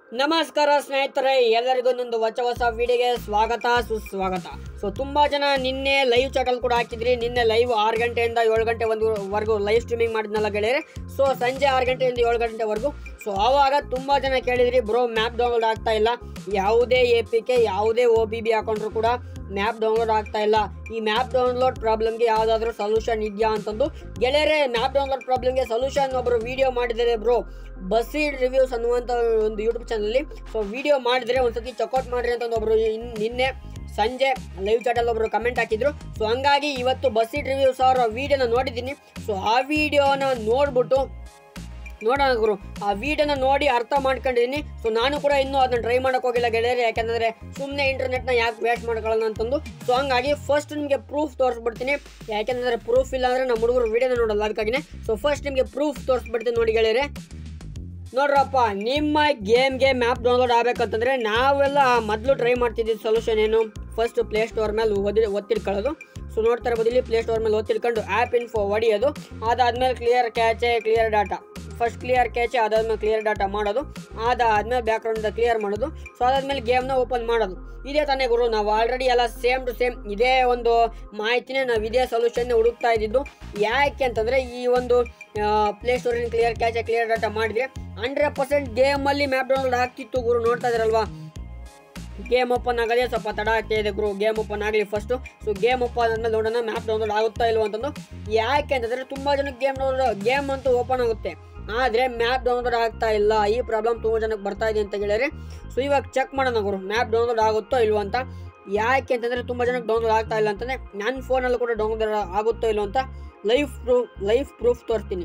ನಮಸ್ಕಾರ ಸ್ನೇಹಿತರೆ ಎಲ್ಲರಿಗೂ ಒಂದು ಹೊಸ ಹೊಸ ವಿಡಿಯೋಗೆ ಸ್ವಾಗತ ಸುಸ್ವಾಗತ ಸೊ ತುಂಬಾ ಜನ ನಿನ್ನೆ ಲೈವ್ ಚಾಟಲ್ ಕೂಡ ಹಾಕಿದ್ರಿ ನಿನ್ನೆ ಲೈವ್ ಆರು ಗಂಟೆಯಿಂದ ಏಳು ಗಂಟೆ ಒಂದು ವರೆಗೂ ಲೈವ್ ಸ್ಟ್ರೀಮಿಂಗ್ ಮಾಡಿದ್ನಲ್ಲ ಗೆಳೆಯರೆ ಸೊ ಸಂಜೆ ಆರು ಗಂಟೆಯಿಂದ ಏಳು ಗಂಟೆವರೆಗೂ ಸೊ ಆವಾಗ ತುಂಬಾ ಜನ ಕೇಳಿದ್ರಿ ಬ್ರೋ ಮ್ಯಾಪ್ ಡೌನ್ಲೋಡ್ ಆಗ್ತಾ ಇಲ್ಲ ಯಾವುದೇ ಎ ಪಿ ಕೆ ಯಾವುದೇ ಒ ಬಿ ಬಿ ಹಾಕೊಂಡ್ರು ಕೂಡ ಮ್ಯಾಪ್ ಡೌನ್ಲೋಡ್ ಆಗ್ತಾ ಇಲ್ಲ ಈ ಮ್ಯಾಪ್ ಡೌನ್ಲೋಡ್ ಪ್ರಾಬ್ಲಮ್ಗೆ ಯಾವುದಾದ್ರೂ ಸೊಲ್ಯೂಷನ್ ಇದೆಯಾ ಅಂತಂದು ಗೆಳೆಯರೆ ಮ್ಯಾಪ್ ಡೌನ್ಲೋಡ್ ಪ್ರಾಬ್ಲಮ್ಗೆ ಸೊಲ್ಯೂಷನ್ ಒಬ್ಬರು ವಿಡಿಯೋ ಮಾಡಿದ್ದಾರೆ ಬ್ರೋ ಬಸ್ಸೀಡ್ ರಿವ್ಯೂಸ್ ಅನ್ನುವಂಥ ಒಂದು ಯೂಟ್ಯೂಬ್ ಚಾನಲ್ಲಿ ಸೊ ವಿಡಿಯೋ ಮಾಡಿದ್ರೆ ಒಂದ್ಸತಿ ಚೆಕ್ಔಟ್ ಮಾಡ್ರಿ ಅಂತ ಒಬ್ರು ಇನ್- ನಿನ್ನೆ ಸಂಜೆ ಲೈವ್ ಚಾಟಲ್ಲಿ ಒಬ್ರು ಕಮೆಂಟ್ ಹಾಕಿದ್ರು ಸೊ ಹಂಗಾಗಿ ಇವತ್ತು ಬಸ್ಸೀಡ್ ರಿವ್ಯೂಸ್ ಅವರ ವಿಡಿಯೋನ ನೋಡಿದ್ದೀನಿ ಸೊ ಆ ವಿಡಿಯೋನ ನೋಡ್ಬಿಟ್ಟು ನೋಡೋಣ ಗುರು ಆ ವಿಡಿಯೋನ ನೋಡಿ ಅರ್ಥ ಮಾಡ್ಕೊಂಡಿದ್ದೀನಿ ಸೊ ನಾನು ಕೂಡ ಇನ್ನೂ ಅದನ್ನ ಟ್ರೈ ಮಾಡಕ್ ಹೋಗಿಲ್ಲ ಗೆಳೆಯರೆ ಯಾಕಂದ್ರೆ ಸುಮ್ಮನೆ ಇಂಟರ್ನೆಟ್ನ ಯಾಕೆ ವೇಸ್ಟ್ ಮಾಡ್ಕೊಳ್ಳೋಣ ಅಂತಂದು ಸೊ ಹಂಗಾಗಿ ಫಸ್ಟ್ ನಿಮಗೆ ಪ್ರೂಫ್ ತೋರಿಸ್ಬಿಡ್ತೀನಿ ಯಾಕೆಂದ್ರೆ ಪ್ರೂಫ್ ಇಲ್ಲ ಅಂದ್ರೆ ನಮ್ಮ ಹುಡುಗರು ವಿಡಿಯೋನ ನೋಡಲ್ಲ ಅದಕ್ಕಾಗಿನೇ ಸೊ ಫಸ್ಟ್ ನಿಮಗೆ ಪ್ರೂಫ್ ತೋರಿಸ್ಬಿಡ್ತೀನಿ ನೋಡಿ ಗೆಳೆಯರೆ ನೋಡ್ರಪ್ಪ ನಿಮ್ಮ ಗೇಮ್ಗೆ ಮ್ಯಾಪ್ ಡೌನ್ಲೋಡ್ ಆಗ್ಬೇಕಂತಂದ್ರೆ ನಾವೆಲ್ಲ ಮೊದಲು ಟ್ರೈ ಮಾಡ್ತಿದ್ದಿದ್ದು ಸೊಲ್ಯೂಷನ್ ಏನು ಫಸ್ಟ್ ಪ್ಲೇ ಸ್ಟೋರ್ ಮೇಲೆ ಓದಿ ಒತ್ತಿಡ್ಕೊಳ್ಳೋದು ಸೊ ನೋಡ್ತಾ ಇರ್ಬೋದು ಇಲ್ಲಿ ಪ್ಲೇ ಸ್ಟೋರ್ ಮೇಲೆ ಒತ್ತಿಡ್ಕೊಂಡು ಆ್ಯಪ್ ಇನ್ಫೋ ಹೊಡಿಯೋದು ಅದಾದ್ಮೇಲೆ clear cache clear data first clear cache ಅದಾದ್ಮೇಲೆ ಕ್ಲಿಯರ್ ಡಾಟಾ ಮಾಡೋದು ಅದಾದ್ಮೇಲೆ ಬ್ಯಾಕ್ಗ್ರೌಂಡ್ ಕ್ಲಿಯರ್ ಮಾಡೋದು ಸೊ ಅದಾದ್ಮೇಲೆ ಗೇಮ್ನ ಓಪನ್ ಮಾಡೋದು ಇದೇ ತಾನೇ ಗುರು ನಾವು ಆಲ್ರೆಡಿ ಎಲ್ಲ ಸೇಮ್ ಟು ಸೇಮ್ ಇದೇ ಒಂದು ಮಾಹಿತಿನೇ ನಾವು ಇದೇ ಸೊಲ್ಯೂಷನ್ ಹುಡುಕ್ತಾ ಇದ್ದಿದ್ದು ಯಾಕೆ ಅಂತಂದ್ರೆ ಈ ಒಂದು ಪ್ಲೇ ಸ್ಟೋರಿನ ಕ್ಲಿಯರ್ ಕ್ಯಾಚೆ ಕ್ಲಿಯರ್ ಡಾಟಾ ಮಾಡಿದ್ರೆ ಹಂಡ್ರೆಡ್ ಪರ್ಸೆಂಟ್ ಗೇಮಲ್ಲಿ ಮ್ಯಾಪ್ ಡೌನ್ಲೋಡ್ ಆಗ್ತಿತ್ತು ಗುರು ನೋಡ್ತಾ ಇದ್ರಲ್ವಾ ಗೇಮ್ ಓಪನ್ ಆಗೋದೇ ಸ್ವಲ್ಪ ತಡ ಆಗ್ತಾ ಇದೆ ಗುರು ಗೇಮ್ ಓಪನ್ ಆಗಲಿ ಫಸ್ಟು ಸೊ ಗೇಮ್ ಓಪನ್ ಆದ್ಮೇಲೆ ನೋಡೋಣ ಮ್ಯಾಪ್ ಡೌನ್ಲೋಡ್ ಆಗುತ್ತಾ ಇಲ್ವ ಅಂತಂದು ಯಾಕೆ ಅಂತಂದ್ರೆ ತುಂಬಾ ಜನಕ್ಕೆ ಗೇಮ್ ಡೌನ್ಲೋಡ್ ಗೇಮ್ ಅಂತೂ ಓಪನ್ ಆಗುತ್ತೆ ಆದರೆ ಮ್ಯಾಪ್ ಡೌನ್ಲೋಡ್ ಆಗ್ತಾ ಇಲ್ಲ ಈ ಪ್ರಾಬ್ಲಮ್ ತುಂಬ ಜನಕ್ಕೆ ಬರ್ತಾ ಇದೆ ಅಂತ ಹೇಳಿದ್ರೆ ಸೊ ಇವಾಗ ಚೆಕ್ ಮಾಡೋಣ ಗುರು ಮ್ಯಾಪ್ ಡೌನ್ಲೋಡ್ ಆಗುತ್ತೋ ಇಲ್ವೋ ಅಂತ ಯಾಕೆ ಅಂತಂದ್ರೆ ತುಂಬ ಜನಕ್ಕೆ ಡೌನ್ಲೋಡ್ ಆಗ್ತಾ ಇಲ್ಲ ಅಂತಂದ್ರೆ ನನ್ನ ಫೋನಲ್ಲೂ ಕೂಡ ಡೌನ್ಲೋಡ್ ಆಗುತ್ತೋ ಇಲ್ವೋ ಅಂತ ಲೈಫ್ ಪ್ರೂಫ್ ಲೈಫ್ ಪ್ರೂಫ್ ತೋರಿಸ್ತೀನಿ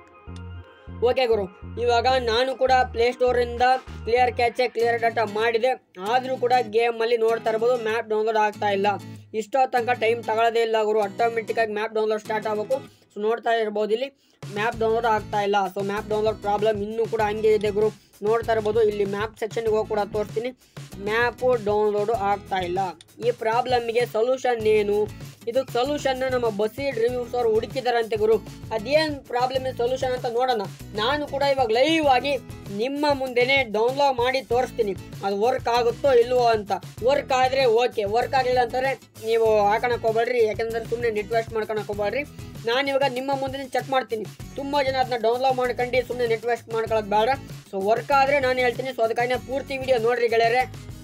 ಓಕೆ ಗುರು ಇವಾಗ ನಾನು ಕೂಡ ಪ್ಲೇಸ್ಟೋರಿಂದ ಕ್ಲಿಯರ್ ಕ್ಯಾಚೆ ಕ್ಲಿಯರ್ ಡಾಟಾ ಮಾಡಿದೆ ಆದರೂ ಕೂಡ ಗೇಮಲ್ಲಿ ನೋಡ್ತಾ ಇರ್ಬೋದು ಮ್ಯಾಪ್ ಡೌನ್ಲೋಡ್ ಆಗ್ತಾ ಇಲ್ಲ ಇಷ್ಟೋ ತನಕ ಟೈಮ್ ತಗೊಳ್ಳೋದೇ ಇಲ್ಲ ಗುರು ಆಟೋಮೆಟಿಕ್ಕಾಗಿ ಮ್ಯಾಪ್ ಡೌನ್ಲೋಡ್ ಸ್ಟಾರ್ಟ್ ಆಗಬೇಕು ಸೊ ನೋಡ್ತಾ ಇರ್ಬೋದು ಇಲ್ಲಿ ಮ್ಯಾಪ್ ಡೌನ್ಲೋಡ್ ಆಗ್ತಾ ಇಲ್ಲ ಸೊ ಮ್ಯಾಪ್ ಡೌನ್ಲೋಡ್ ಪ್ರಾಬ್ಲಮ್ ಇನ್ನೂ ಕೂಡ ಹಂಗೆ ಇದೆ ಗುರು ನೋಡ್ತಾ ಇರ್ಬೋದು ಇಲ್ಲಿ ಮ್ಯಾಪ್ ಸೆಕ್ಷನ್ಗೆ ಹೋಗಿ ಕೂಡ ತೋರಿಸ್ತೀನಿ ಮ್ಯಾಪು ಡೌನ್ಲೋಡು ಆಗ್ತಾ ಇಲ್ಲ ಈ ಪ್ರಾಬ್ಲಮ್ಗೆ ಸೊಲ್ಯೂಷನ್ ಏನು ಇದಕ್ಕೆ ಸೊಲ್ಯೂಷನ್ನ ನಮ್ಮ ಬಸೀಡ್ ರಿವ್ಯೂಸ್ ಅವರು ಹುಡುಕಿದಾರಂತೆ ಗುರು ಅದೇನು ಪ್ರಾಬ್ಲಮ್ ಸೊಲ್ಯೂಷನ್ ಅಂತ ನೋಡೋಣ ನಾನು ಕೂಡ ಇವಾಗ ಲೈವ್ ಆಗಿ ನಿಮ್ಮ ಮುಂದೆನೆ ಡೌನ್ಲೋಡ್ ಮಾಡಿ ತೋರಿಸ್ತೀನಿ ಅದು ವರ್ಕ್ ಆಗುತ್ತೋ ಇಲ್ವೋ ಅಂತ ವರ್ಕ್ ಆದರೆ ಓಕೆ ವರ್ಕ್ ಆಗಲಿಲ್ಲ ಅಂತಂದರೆ ನೀವು ಹಾಕೊಳಕ್ ಹೋಗ್ಬೇಡ್ರಿ ಯಾಕಂದ್ರೆ ಸುಮ್ಮನೆ ನೆಟ್ ವೇಸ್ಟ್ ಮಾಡ್ಕೊಳಕ್ ಹೋಗ್ಬೇಡ್ರಿ ನಾನು ಇವಾಗ ನಿಮ್ಮ ಮುಂದೆ ಚೆಕ್ ಮಾಡ್ತೀನಿ ತುಂಬ ಜನ ಅದನ್ನ ಡೌನ್ಲೋಡ್ ಮಾಡ್ಕೊಂಡು ಸುಮ್ಮನೆ ನೆಟ್ ವೇಸ್ಟ್ ಮಾಡ್ಕೊಳ್ಳೋದು ಬೇಡ ಸೊ ವರ್ಕ್ ಆದರೆ ನಾನು ಹೇಳ್ತೀನಿ ಸೊ ಅದಕ್ಕಾಗಿ ಪೂರ್ತಿ ವಿಡಿಯೋ ನೋಡ್ರಿ ಗೆಳೆಯರೆ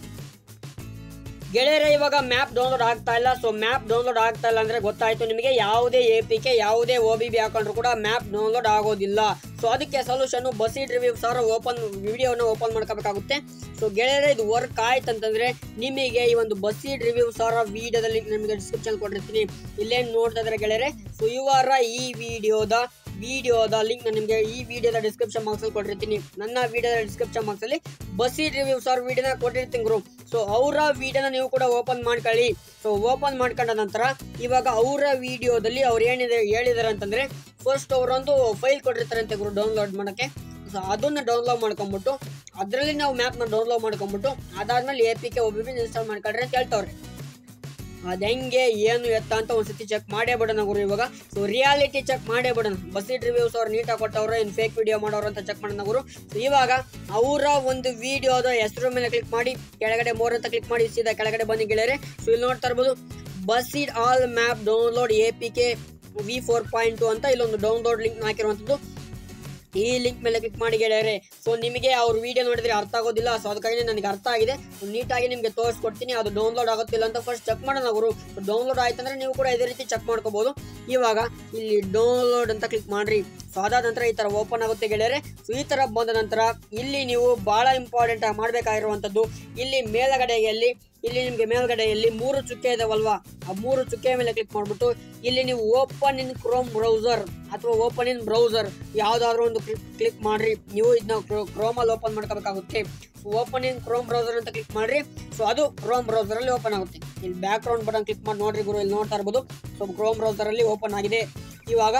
ಗೆಳೆಯರೆ ಇವಾಗ ಮ್ಯಾಪ್ ಡೌನ್ಲೋಡ್ ಆಗ್ತಾ ಇಲ್ಲ ಸೊ ಮ್ಯಾಪ್ ಡೌನ್ಲೋಡ್ ಆಗ್ತಾ ಇಲ್ಲ ಅಂದ್ರೆ ಗೊತ್ತಾಯ್ತು ನಿಮಗೆ ಯಾವುದೇ ಎ ಪಿ ಕೆ ಯಾವುದೇ ಒ ಬಿ ಬಿ ಹಾಕೊಂಡ್ರು ಕೂಡ ಮ್ಯಾಪ್ ಡೌನ್ಲೋಡ್ ಆಗೋದಿಲ್ಲ ಸೊ ಅದಕ್ಕೆ ಸೊಲ್ಯೂಷನ್ ಬಸೀಡ್ ರಿವ್ಯೂಸ್ ಅವರ ಓಪನ್ ವಿಡಿಯೋನ ಓಪನ್ ಮಾಡ್ಕೋಬೇಕಾಗುತ್ತೆ ಸೊ ಗೆಳೆಯರೆ ಇದು ವರ್ಕ್ ಆಯ್ತು ಅಂತಂದ್ರೆ ನಿಮಗೆ ಈ ಒಂದು ಬಸೀಡ್ ರಿವ್ಯೂಸ್ ಅವರ ವಿಡಿಯೋದಲ್ಲಿ ನಿಮಗೆ ಡಿಸ್ಕ್ರಿಪ್ಷನ್ ಕೊಟ್ಟಿರ್ತೀನಿ ಇಲ್ಲೇನು ನೋಡ್ತಾ ಇದ್ರೆ ಗೆಳೆಯರೆ ಸೊ ಇವರ ಈ ವಿಡಿಯೋದ ವಿಡಿಯೋದ ಲಿಂಕ್ ನಾನು ನಿಮಗೆ ಈ ವಿಡಿಯೋದ ಡಿಸ್ಕ್ರಿಪ್ಷನ್ ಬಾಕ್ಸಲ್ಲಿ ಕೊಟ್ಟಿರ್ತೀನಿ ನನ್ನ ವಿಡಿಯೋದ ಡಿಸ್ಕ್ರಿಪ್ಷನ್ ಬಾಕ್ಸಲ್ಲಿ ಬಸ್ಸಿ ರಿವ್ಯೂಸ್ ಅವ್ರ ವಿಡಿಯೋನ ಕೊಟ್ಟಿರ್ತೀನಿ ಗುರು ಸೊ ಅವರ ವಿಡಿಯೋನ ನೀವು ಕೂಡ ಓಪನ್ ಮಾಡ್ಕೊಳ್ಳಿ ಸೊ ಓಪನ್ ಮಾಡ್ಕೊಂಡ ನಂತರ ಇವಾಗ ಅವರ ವಿಡಿಯೋದಲ್ಲಿ ಅವ್ರು ಏನಿದೆ ಹೇಳಿದಾರೆ ಅಂತಂದ್ರೆ ಫಸ್ಟ್ ಅವರೊಂದು ಫೈಲ್ ಕೊಟ್ಟಿರ್ತಾರಂತೆ ಗುರು ಡೌನ್ಲೋಡ್ ಮಾಡೋಕ್ಕೆ ಸೊ ಅದನ್ನ ಡೌನ್ಲೋಡ್ ಮಾಡ್ಕೊಂಬಿಟ್ಟು ಅದರಲ್ಲಿ ನಾವು ಮ್ಯಾಪ್ನ ಡೌನ್ಲೋಡ್ ಮಾಡ್ಕೊಂಬಿಟ್ಟು ಅದಾದ್ಮೇಲೆ A P K O B B install ಮಾಡ್ಕೊಳ್ರಿ ಅಂತ ಹೇಳ್ತವ್ರೆ ಅದ್ ಹೆಂಗೆ ಏನು ಎತ್ತ ಅಂತ ಒಂದ್ಸತಿ ಚೆಕ್ ಮಾಡೇ ಬಿಡೋಣ ಗುರು ಇವಾಗ ಸೊ ರಿಯಾಲಿಟಿ ಚೆಕ್ ಮಾಡೇ ಬಿಡೋಣ ಬಸ್ಸಿಟ್ ರಿವ್ಯೂಸ್ ಅವ್ರು ನೀಟಾಗಿ ಕೊಟ್ಟವ್ರು ಏನು ಫೇಕ್ ವಿಡಿಯೋ ಮಾಡೋರು ಅಂತ ಚೆಕ್ ಮಾಡೋಣ ಗುರು ಸೊ ಇವಾಗ ಅವರ ಒಂದು ವಿಡಿಯೋದ ಹೆಸರು ಮೇಲೆ ಕ್ಲಿಕ್ ಮಾಡಿ ಕೆಳಗಡೆ ಮೋರ್ ಅಂತ ಕ್ಲಿಕ್ ಮಾಡಿ ಸೀದಾ ಕೆಳಗಡೆ ಬಂದು ಗೆಳೆಯರೆ ಸೊ ಇಲ್ಲಿ ನೋಡ್ತಾ ಇರ್ಬೋದು BUSSID all map download A P K V four point two ಅಂತ ಇಲ್ಲೊಂದು ಡೌನ್ಲೋಡ್ ಲಿಂಕ್ ಹಾಕಿರುವಂಥದ್ದು ಈ ಲಿಂಕ್ ಮೇಲೆ ಕ್ಲಿಕ್ ಮಾಡಿ ಗೆಳೆಯರೆ ಸೊ ನಿಮಗೆ ಅವ್ರ ವಿಡಿಯೋ ನೋಡಿದ್ರೆ ಅರ್ಥ ಆಗೋದಿಲ್ಲ ಸೊ ಅದಕ್ಕಾಗಿ ನನಗೆ ಅರ್ಥ ಆಗಿದೆ ಸೊ ನೀಟಾಗಿ ನಿಮಗೆ ತೋರಿಸ್ಕೊಡ್ತೀನಿ ಅದು ಡೌನ್ಲೋಡ್ ಆಗುತ್ತಿಲ್ಲ ಅಂತ ಫಸ್ಟ್ ಚೆಕ್ ಮಾಡೋಣ ಅವರು ಡೌನ್ಲೋಡ್ ಆಯ್ತಂದ್ರೆ ನೀವು ಕೂಡ ಇದೇ ರೀತಿ ಚೆಕ್ ಮಾಡ್ಕೋಬಹುದು ಇವಾಗ ಇಲ್ಲಿ ಡೌನ್ಲೋಡ್ ಅಂತ ಕ್ಲಿಕ್ ಮಾಡ್ರಿ ಸೊ ಅದಾದ ನಂತರ ಈ ತರ ಓಪನ್ ಆಗುತ್ತೆ ಗೆಳೆಯರೆ ಸೊ ಈ ತರ ಬಂದ ನಂತರ ಇಲ್ಲಿ ನೀವು ಬಹಳ ಇಂಪಾರ್ಟೆಂಟ್ ಆಗಿ ಮಾಡಬೇಕಾಗಿರುವಂಥದ್ದು ಇಲ್ಲಿ ಮೇಲಗಡೆಯಲ್ಲಿ ಇಲ್ಲಿ ನಿಮಗೆ ಮೇಲ್ಗಡೆಯಲ್ಲಿ ಮೂರು ಚುಕ್ಕೆ ಇದಾವಲ್ವಾ ಆ ಮೂರು ಚುಕ್ಕೆ ಮೇಲೆ ಕ್ಲಿಕ್ ಮಾಡ್ಬಿಟ್ಟು ಇಲ್ಲಿ ನೀವು ಓಪನ್ ಇನ್ ಕ್ರೋಮ್ ಬ್ರೌಸರ್ ಅಥವಾ ಓಪನ್ ಇನ್ ಬ್ರೌಸರ್ ಯಾವ್ದಾದ್ರು ಒಂದು ಕ್ಲಿಕ್ ಮಾಡ್ರಿ ನೀವು ಇದನ್ನ ಕ್ರೋಮಲ್ಲಿ ಓಪನ್ ಮಾಡ್ಕೋಬೇಕಾಗುತ್ತೆ ಓಪನ್ ಇನ್ ಕ್ರೋಮ್ ಬ್ರೌಸರ್ ಅಂತ ಕ್ಲಿಕ್ ಮಾಡ್ರಿ ಸೊ ಅದು ಕ್ರೋಮ್ ಬ್ರೌಸರ್ ಅಲ್ಲಿ ಓಪನ್ ಆಗುತ್ತೆ ಇಲ್ಲಿ ಬ್ಯಾಕ್ ಗ್ರೌಂಡ್ ಬಟನ್ ಕ್ಲಿಕ್ ಮಾಡಿ ನೋಡ್ರಿ ಗುರು ಇಲ್ಲಿ ನೋಡ್ತಾ ಇರ್ಬೋದು ಸೊ ಕ್ರೋಮ್ ಬ್ರೌಸರ್ ಅಲ್ಲಿ ಓಪನ್ ಆಗಿದೆ ಇವಾಗ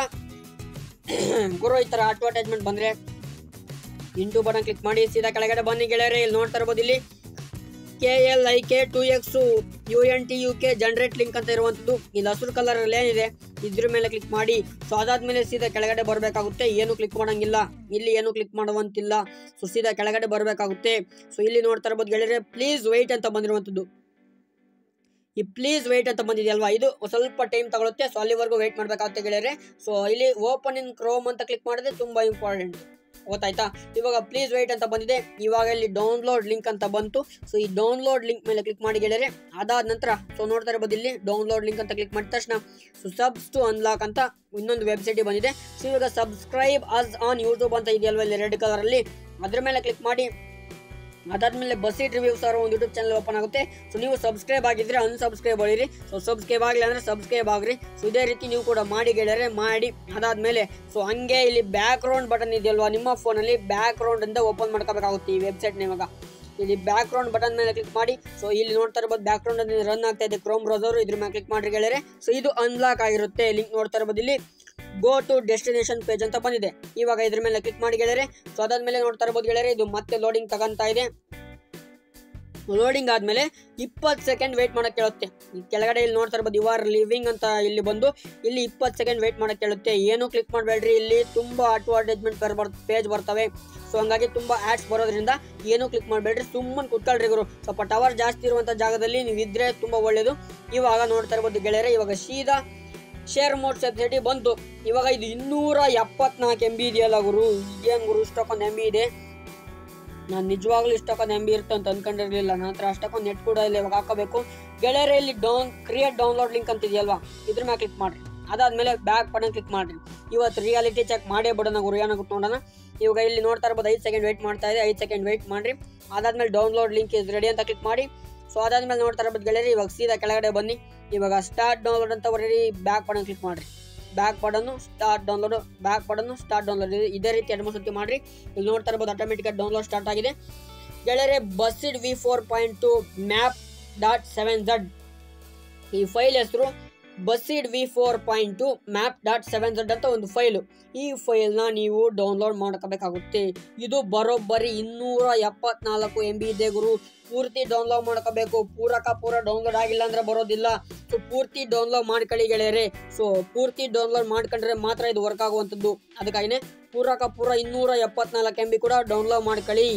ಗುರು ಈ ತರ ಅಡ್ವರ್ಟೈಸ್ಮೆಂಟ್ ಬಂದ್ರೆ ಇಂಟು ಬಟನ್ ಕ್ಲಿಕ್ ಮಾಡಿ ಸೀದಾ ಕೆಳಗಡೆ ಬನ್ನಿ ಗೆಳೆಯರೆ ಇಲ್ಲಿ ನೋಡ್ತಾ ಇರ್ಬೋದು ಇಲ್ಲಿ K L I K two X U N T U K generate link ಅಂತ ಇರುವಂಥದ್ದು ಇಲ್ಲಿ ಹಸಿರು ಕಲರ್ ಅಲ್ಲಿ ಏನಿದೆ ಇದ್ರ ಮೇಲೆ ಕ್ಲಿಕ್ ಮಾಡಿ ಸೊ ಅದಾದ್ಮೇಲೆ ಸೀದಾ ಕೆಳಗಡೆ ಬರಬೇಕಾಗುತ್ತೆ ಏನು ಕ್ಲಿಕ್ ಮಾಡಂಗಿಲ್ಲ ಇಲ್ಲಿ ಏನು ಕ್ಲಿಕ್ ಮಾಡುವಂತಿಲ್ಲ ಸೊ ಸೀದಾ ಕೆಳಗಡೆ ಬರಬೇಕಾಗುತ್ತೆ ಸೊ ಇಲ್ಲಿ ನೋಡ್ತಾ ಇರ್ಬೋದು ಗೆಳೆಯರೆ ಪ್ಲೀಸ್ ವೆಯ್ಟ್ ಅಂತ ಬಂದಿರುವಂಥದ್ದು ಈ ಪ್ಲೀಸ್ ವೆಯ್ಟ್ ಅಂತ ಬಂದಿದೆಯಲ್ವಾ ಇದು ಸ್ವಲ್ಪ ಟೈಮ್ ತಗೊಳುತ್ತೆ ಸೊ ಅಲ್ಲಿವರೆಗೂ ವೆಯ್ಟ್ ಮಾಡಬೇಕಾಗುತ್ತೆ ಗೆಳೆಯರೆ ಸೊ ಇಲ್ಲಿ ಓಪನ್ ಇನ್ ಕ್ರೋಮ್ ಅಂತ ಕ್ಲಿಕ್ ಮಾಡಿದ್ರೆ ತುಂಬ ಇಂಪಾರ್ಟೆಂಟ್ ಗೊತ್ತಾಯ್ತಾ ಇವಾಗ ಪ್ಲೀಸ್ ವೆಯ್ಟ್ ಅಂತ ಬಂದಿದೆ ಇವಾಗ ಇಲ್ಲಿ ಡೌನ್ಲೋಡ್ ಲಿಂಕ್ ಅಂತ ಬಂತು ಸೊ ಈ ಡೌನ್ಲೋಡ್ ಲಿಂಕ್ ಮೇಲೆ ಕ್ಲಿಕ್ ಮಾಡಿ ಗೆಳೆಯರೆ ಅದಾದ ನಂತರ ಸೊ ನೋಡ್ತಾ ಇರ್ಬೋದು ಇಲ್ಲಿ ಡೌನ್ಲೋಡ್ ಲಿಂಕ್ ಅಂತ ಕ್ಲಿಕ್ ಮಾಡಿದ ತಕ್ಷಣ ಸೊ ಸಬ್ಸ್ ಟು ಅನ್ಲಾಕ್ ಅಂತ ಇನ್ನೊಂದು ವೆಬ್ಸೈಟ್ ಬಂದಿದೆ ಸೊ ಇವಾಗ ಸಬ್ಸ್ಕ್ರೈಬ್ ಅಸ್ ಆನ್ ಯೂಟ್ಯೂಬ್ ಅಂತ ಇದೆಯಲ್ವಾ ಇಲ್ಲಿ ರೆಡ್ ಕಲರಲ್ಲಿ ಅದ್ರ ಮೇಲೆ ಕ್ಲಿಕ್ ಮಾಡಿ ಅದಾದ್ಮೇಲೆ ಬಸ್ಸೀಟ್ ರಿವ್ಯೂಸ್ ಅವರ ಒಂದು ಯೂಟ್ಯೂಬ್ ಚಾನಲ್ ಓಪನ್ ಆಗುತ್ತೆ ಸೊ ನೀವು ಸಬ್ಸ್ಕ್ರೈಬ್ ಆಗಿದ್ರೆ ಅನ್ಸಬ್ಸ್ಕ್ರೈಬ್ ಮಾಡಿರಿ ಸೊ ಸಬ್ಸ್ಕ್ರೈಬ್ ಆಗಲಿ ಅಂದ್ರೆ ಸಬ್ಸ್ಕ್ರೈಬ್ ಆಗ್ರಿ ಸೊ ಇದೇ ರೀತಿ ನೀವು ಕೂಡ ಮಾಡಿ ಗೆಳೆಯರೆ ಮಾಡಿ ಅದಾದ್ಮೇಲೆ ಸೊ ಹಂಗೆ ಇಲ್ಲಿ ಬ್ಯಾಕ್ ಗ್ರೌಂಡ್ ಬಟನ್ ಇದೆಯಲ್ವಾ ನಿಮ್ಮ ಫೋನಲ್ಲಿ ಬ್ಯಾಕ್ ಗ್ರೌಂಡ್ ಅಂತ ಓಪನ್ ಮಾಡ್ಕೋಬೇಕಾಗುತ್ತೆ ಈ ವೆಬ್ಸೈಟ್ ಇವಾಗ ಇಲ್ಲಿ ಬ್ಯಾಕ್ ಗ್ರೌಂಡ್ ಬಟನ್ ಮೇಲೆ ಕ್ಲಿಕ್ ಮಾಡಿ ಸೊ ಇಲ್ಲಿ ನೋಡ್ತಾ ಇರ್ಬೋದು ಬ್ಯಾಕ್ ಗ್ರೌಂಡ್ ಅಲ್ಲಿ ರನ್ ಆಗ್ತಾ ಇದೆ ಕ್ರೋಮ್ ಬ್ರೌಸರ್ ಇದ್ರ ಮೇಲೆ ಕ್ಲಿಕ್ ಮಾಡಿ ಗೆಳೆಯರೆ ಸೊ ಇದು ಅನ್ಲಾಕ್ ಆಗಿರುತ್ತೆ ಲಿಂಕ್ ನೋಡ್ತಾ ಇರ್ಬೋದು ಇಲ್ಲಿ ಗೋ ಟು ಡೆಸ್ಟಿನೇಷನ್ ಪೇಜ್ ಅಂತ ಬಂದಿದೆ ಇವಾಗ ಇದ್ರ ಮೇಲೆ ಕ್ಲಿಕ್ ಮಾಡಿ ಗೆಳೆಯರೆ ಸೊ ಅದಾದ್ಮೇಲೆ ನೋಡ್ತಾ ಇರ್ಬೋದು ಗೆಳೆಯರೆ ಇದು ಮತ್ತೆ ಲೋಡಿಂಗ್ ತಗೊಂತಾ ಇದೆ ಲೋಡಿಂಗ್ ಆದ್ಮೇಲೆ ಇಪ್ಪತ್ತು ಸೆಕೆಂಡ್ ವೇಟ್ ಮಾಡಕ್ಕೆ ಕೇಳುತ್ತೆ ಈ ಕೆಳಗಡೆ ಇಲ್ಲಿ ನೋಡ್ತಾ ಇರ್ಬೋದು ಯು ಆರ್ ಲಿವಿಂಗ್ ಅಂತ ಇಲ್ಲಿ ಬಂದು ಇಲ್ಲಿ ಇಪ್ಪತ್ತು ಸೆಕೆಂಡ್ ವೇಟ್ ಮಾಡಕ್ಕೆ ಕೇಳುತ್ತೆ ಏನು ಕ್ಲಿಕ್ ಮಾಡಬೇಡ್ರಿ ಇಲ್ಲಿ ತುಂಬಾ ಅಡ್ವರ್ಟೈಸ್ಮೆಂಟ್ ಬರ್ ಪೇಜ್ ಬರ್ತವೆ ಸೊ ಹಂಗಾಗಿ ತುಂಬಾ ಆಡ್ಸ್ ಬರೋದ್ರಿಂದ ಏನು ಕ್ಲಿಕ್ ಮಾಡಬೇಡ್ರಿ ಸುಮ್ಮನೆ ಕುತ್ಕೊಳ್ರಿ ಗುರು ಸ್ವಲ್ಪ ಟವರ್ ಜಾಸ್ತಿ ಇರುವಂತ ಜಾಗದಲ್ಲಿ ನೀವು ಇದ್ರೆ ತುಂಬಾ ಒಳ್ಳೇದು ಇವಾಗ ನೋಡ್ತಾ ಇರ್ಬೋದು ಗೆಳೆಯರೆ ಇವಾಗ ಸೀದಾ ಶೇರ್ ಮೋಡ್ ವೆಬ್ಸೈಟಿಗೆ ಬಂತು ಇವಾಗ ಇದು ಇನ್ನೂರ ಎಪ್ಪತ್ನಾಲ್ಕು ಎಂ ಬಿ ಇದೆಯಲ್ಲ ಗುರು ಏನು ಗುರು ಇಷ್ಟಕ್ಕೊಂದು ಎಂ ಬಿ ಇದೆ ನಾನು ನಿಜವಾಗ್ಲೂ ಇಷ್ಟಕ್ಕೊಂದು ಎಂ ಬಿ ಇರುತ್ತೆ ಅಂತ ಅನ್ಕೊಂಡಿರ್ಲಿಲ್ಲ ನನ್ನ ಹತ್ರ ಅಷ್ಟಕ್ಕೊಂದು ನೆಟ್ ಕೂಡ ಇಲ್ಲ ಇವಾಗ ಹಾಕೋಬೇಕು ಗೆಳೆಯರೆ ಇಲ್ಲಿ ಡೌನ್ ಕ್ರಿಯೇಟ್ ಡೌನ್ಲೋಡ್ ಲಿಂಕ್ ಅಂತ ಇದೆಯಲ್ವಾ ಇದ್ರ ಮೇಲೆ ಕ್ಲಿಕ್ ಮಾಡ್ರಿ ಅದಾದ್ಮೇಲೆ ಬ್ಯಾಕ್ ಬಟನ್ ಕ್ಲಿಕ್ ಮಾಡ್ರಿ ಇವತ್ತು ರಿಯಾಲಿಟಿ ಚೆಕ್ ಮಾಡೇ ಬಿಡೋಣ ಗುರು ಏನಾಗುತ್ತೆ ನೋಡೋಣ ಇವಾಗ ಇಲ್ಲಿ ನೋಡ್ತಾ ಇರ್ಬೋದು ಐದು ಸೆಕೆಂಡ್ ವೆಯ್ಟ್ ಮಾಡ್ತಾ ಇದೆ ಐದು ಸೆಕೆಂಡ್ ವೆಯ್ಟ್ ಮಾಡ್ರಿ ಅದಾದ್ಮೇಲೆ ಡೌನ್ಲೋಡ್ ಲಿಂಕ್ ಇಸ್ ರೆಡಿ ಅಂತ ಕ್ಲಿಕ್ ಮಾಡಿ ಸೊ ಅದಾದ್ಮೇಲೆ ನೋಡ್ತಾ ಇರ್ಬೋದು ಗೆಳೆಯರಿ ಇವಾಗ ಸೀದಾ ಕೆಳಗಡೆ ಬನ್ನಿ ಇವಾಗ ಸ್ಟಾರ್ಟ್ ಡೌನ್ಲೋಡ್ ಅಂತ ಹೊರೀರಿ ಬ್ಯಾಕ್ ಬಟನ್ ಕ್ಲಿಕ್ ಮಾಡ್ರಿ back button start download back button start download ಇದೇ ರೀತಿ ಎರಡು ಮೂರು ಸತಿ ಮಾಡ್ರಿ ಇಲ್ಲಿ ನೋಡ್ತಾ ಇರ್ಬೋದು ಆಟೋಮೆಟಿಕ್ ಡೌನ್ಲೋಡ್ ಸ್ಟಾರ್ಟ್ ಆಗಿದೆ ಗೆಳೆಯರೆ BUSSID V four point two map dot seven Z ಈ ಫೈಲ್ ಹೆಸರು BUSSID V four point two map dot seven Z ಅಂತ ಒಂದು ಫೈಲು ಈ ಫೈಲ್ನ ನೀವು ಡೌನ್ಲೋಡ್ ಮಾಡ್ಕೋಬೇಕಾಗುತ್ತೆ ಇದು ಬರೋಬ್ಬರಿ ಇನ್ನೂರ ಎಪ್ಪತ್ನಾಲ್ಕು ಎಂ ಬಿ ಇದೆ ಗುರು ಪೂರ್ತಿ ಡೌನ್ಲೋಡ್ ಮಾಡ್ಕೋಬೇಕು ಪೂರಕ ಪೂರ ಡೌನ್ಲೋಡ್ ಆಗಿಲ್ಲ ಅಂದ್ರೆ ಬರೋದಿಲ್ಲ ಸೊ ಪೂರ್ತಿ ಡೌನ್ಲೋಡ್ ಮಾಡ್ಕೊಳ್ಳಿ ಗೆಳೆಯರೆ ಸೊ ಪೂರ್ತಿ ಡೌನ್ಲೋಡ್ ಮಾಡ್ಕೊಂಡ್ರೆ ಮಾತ್ರ ಇದು ವರ್ಕ್ ಆಗುವಂಥದ್ದು ಅದಕ್ಕಾಗಿನೇ ಪೂರಕ ಪೂರ ಇನ್ನೂರ ಎಪ್ಪತ್ನಾಲ್ಕು ಎಂ ಬಿ ಕೂಡ ಡೌನ್ಲೋಡ್ ಮಾಡ್ಕೊಳ್ಳಿ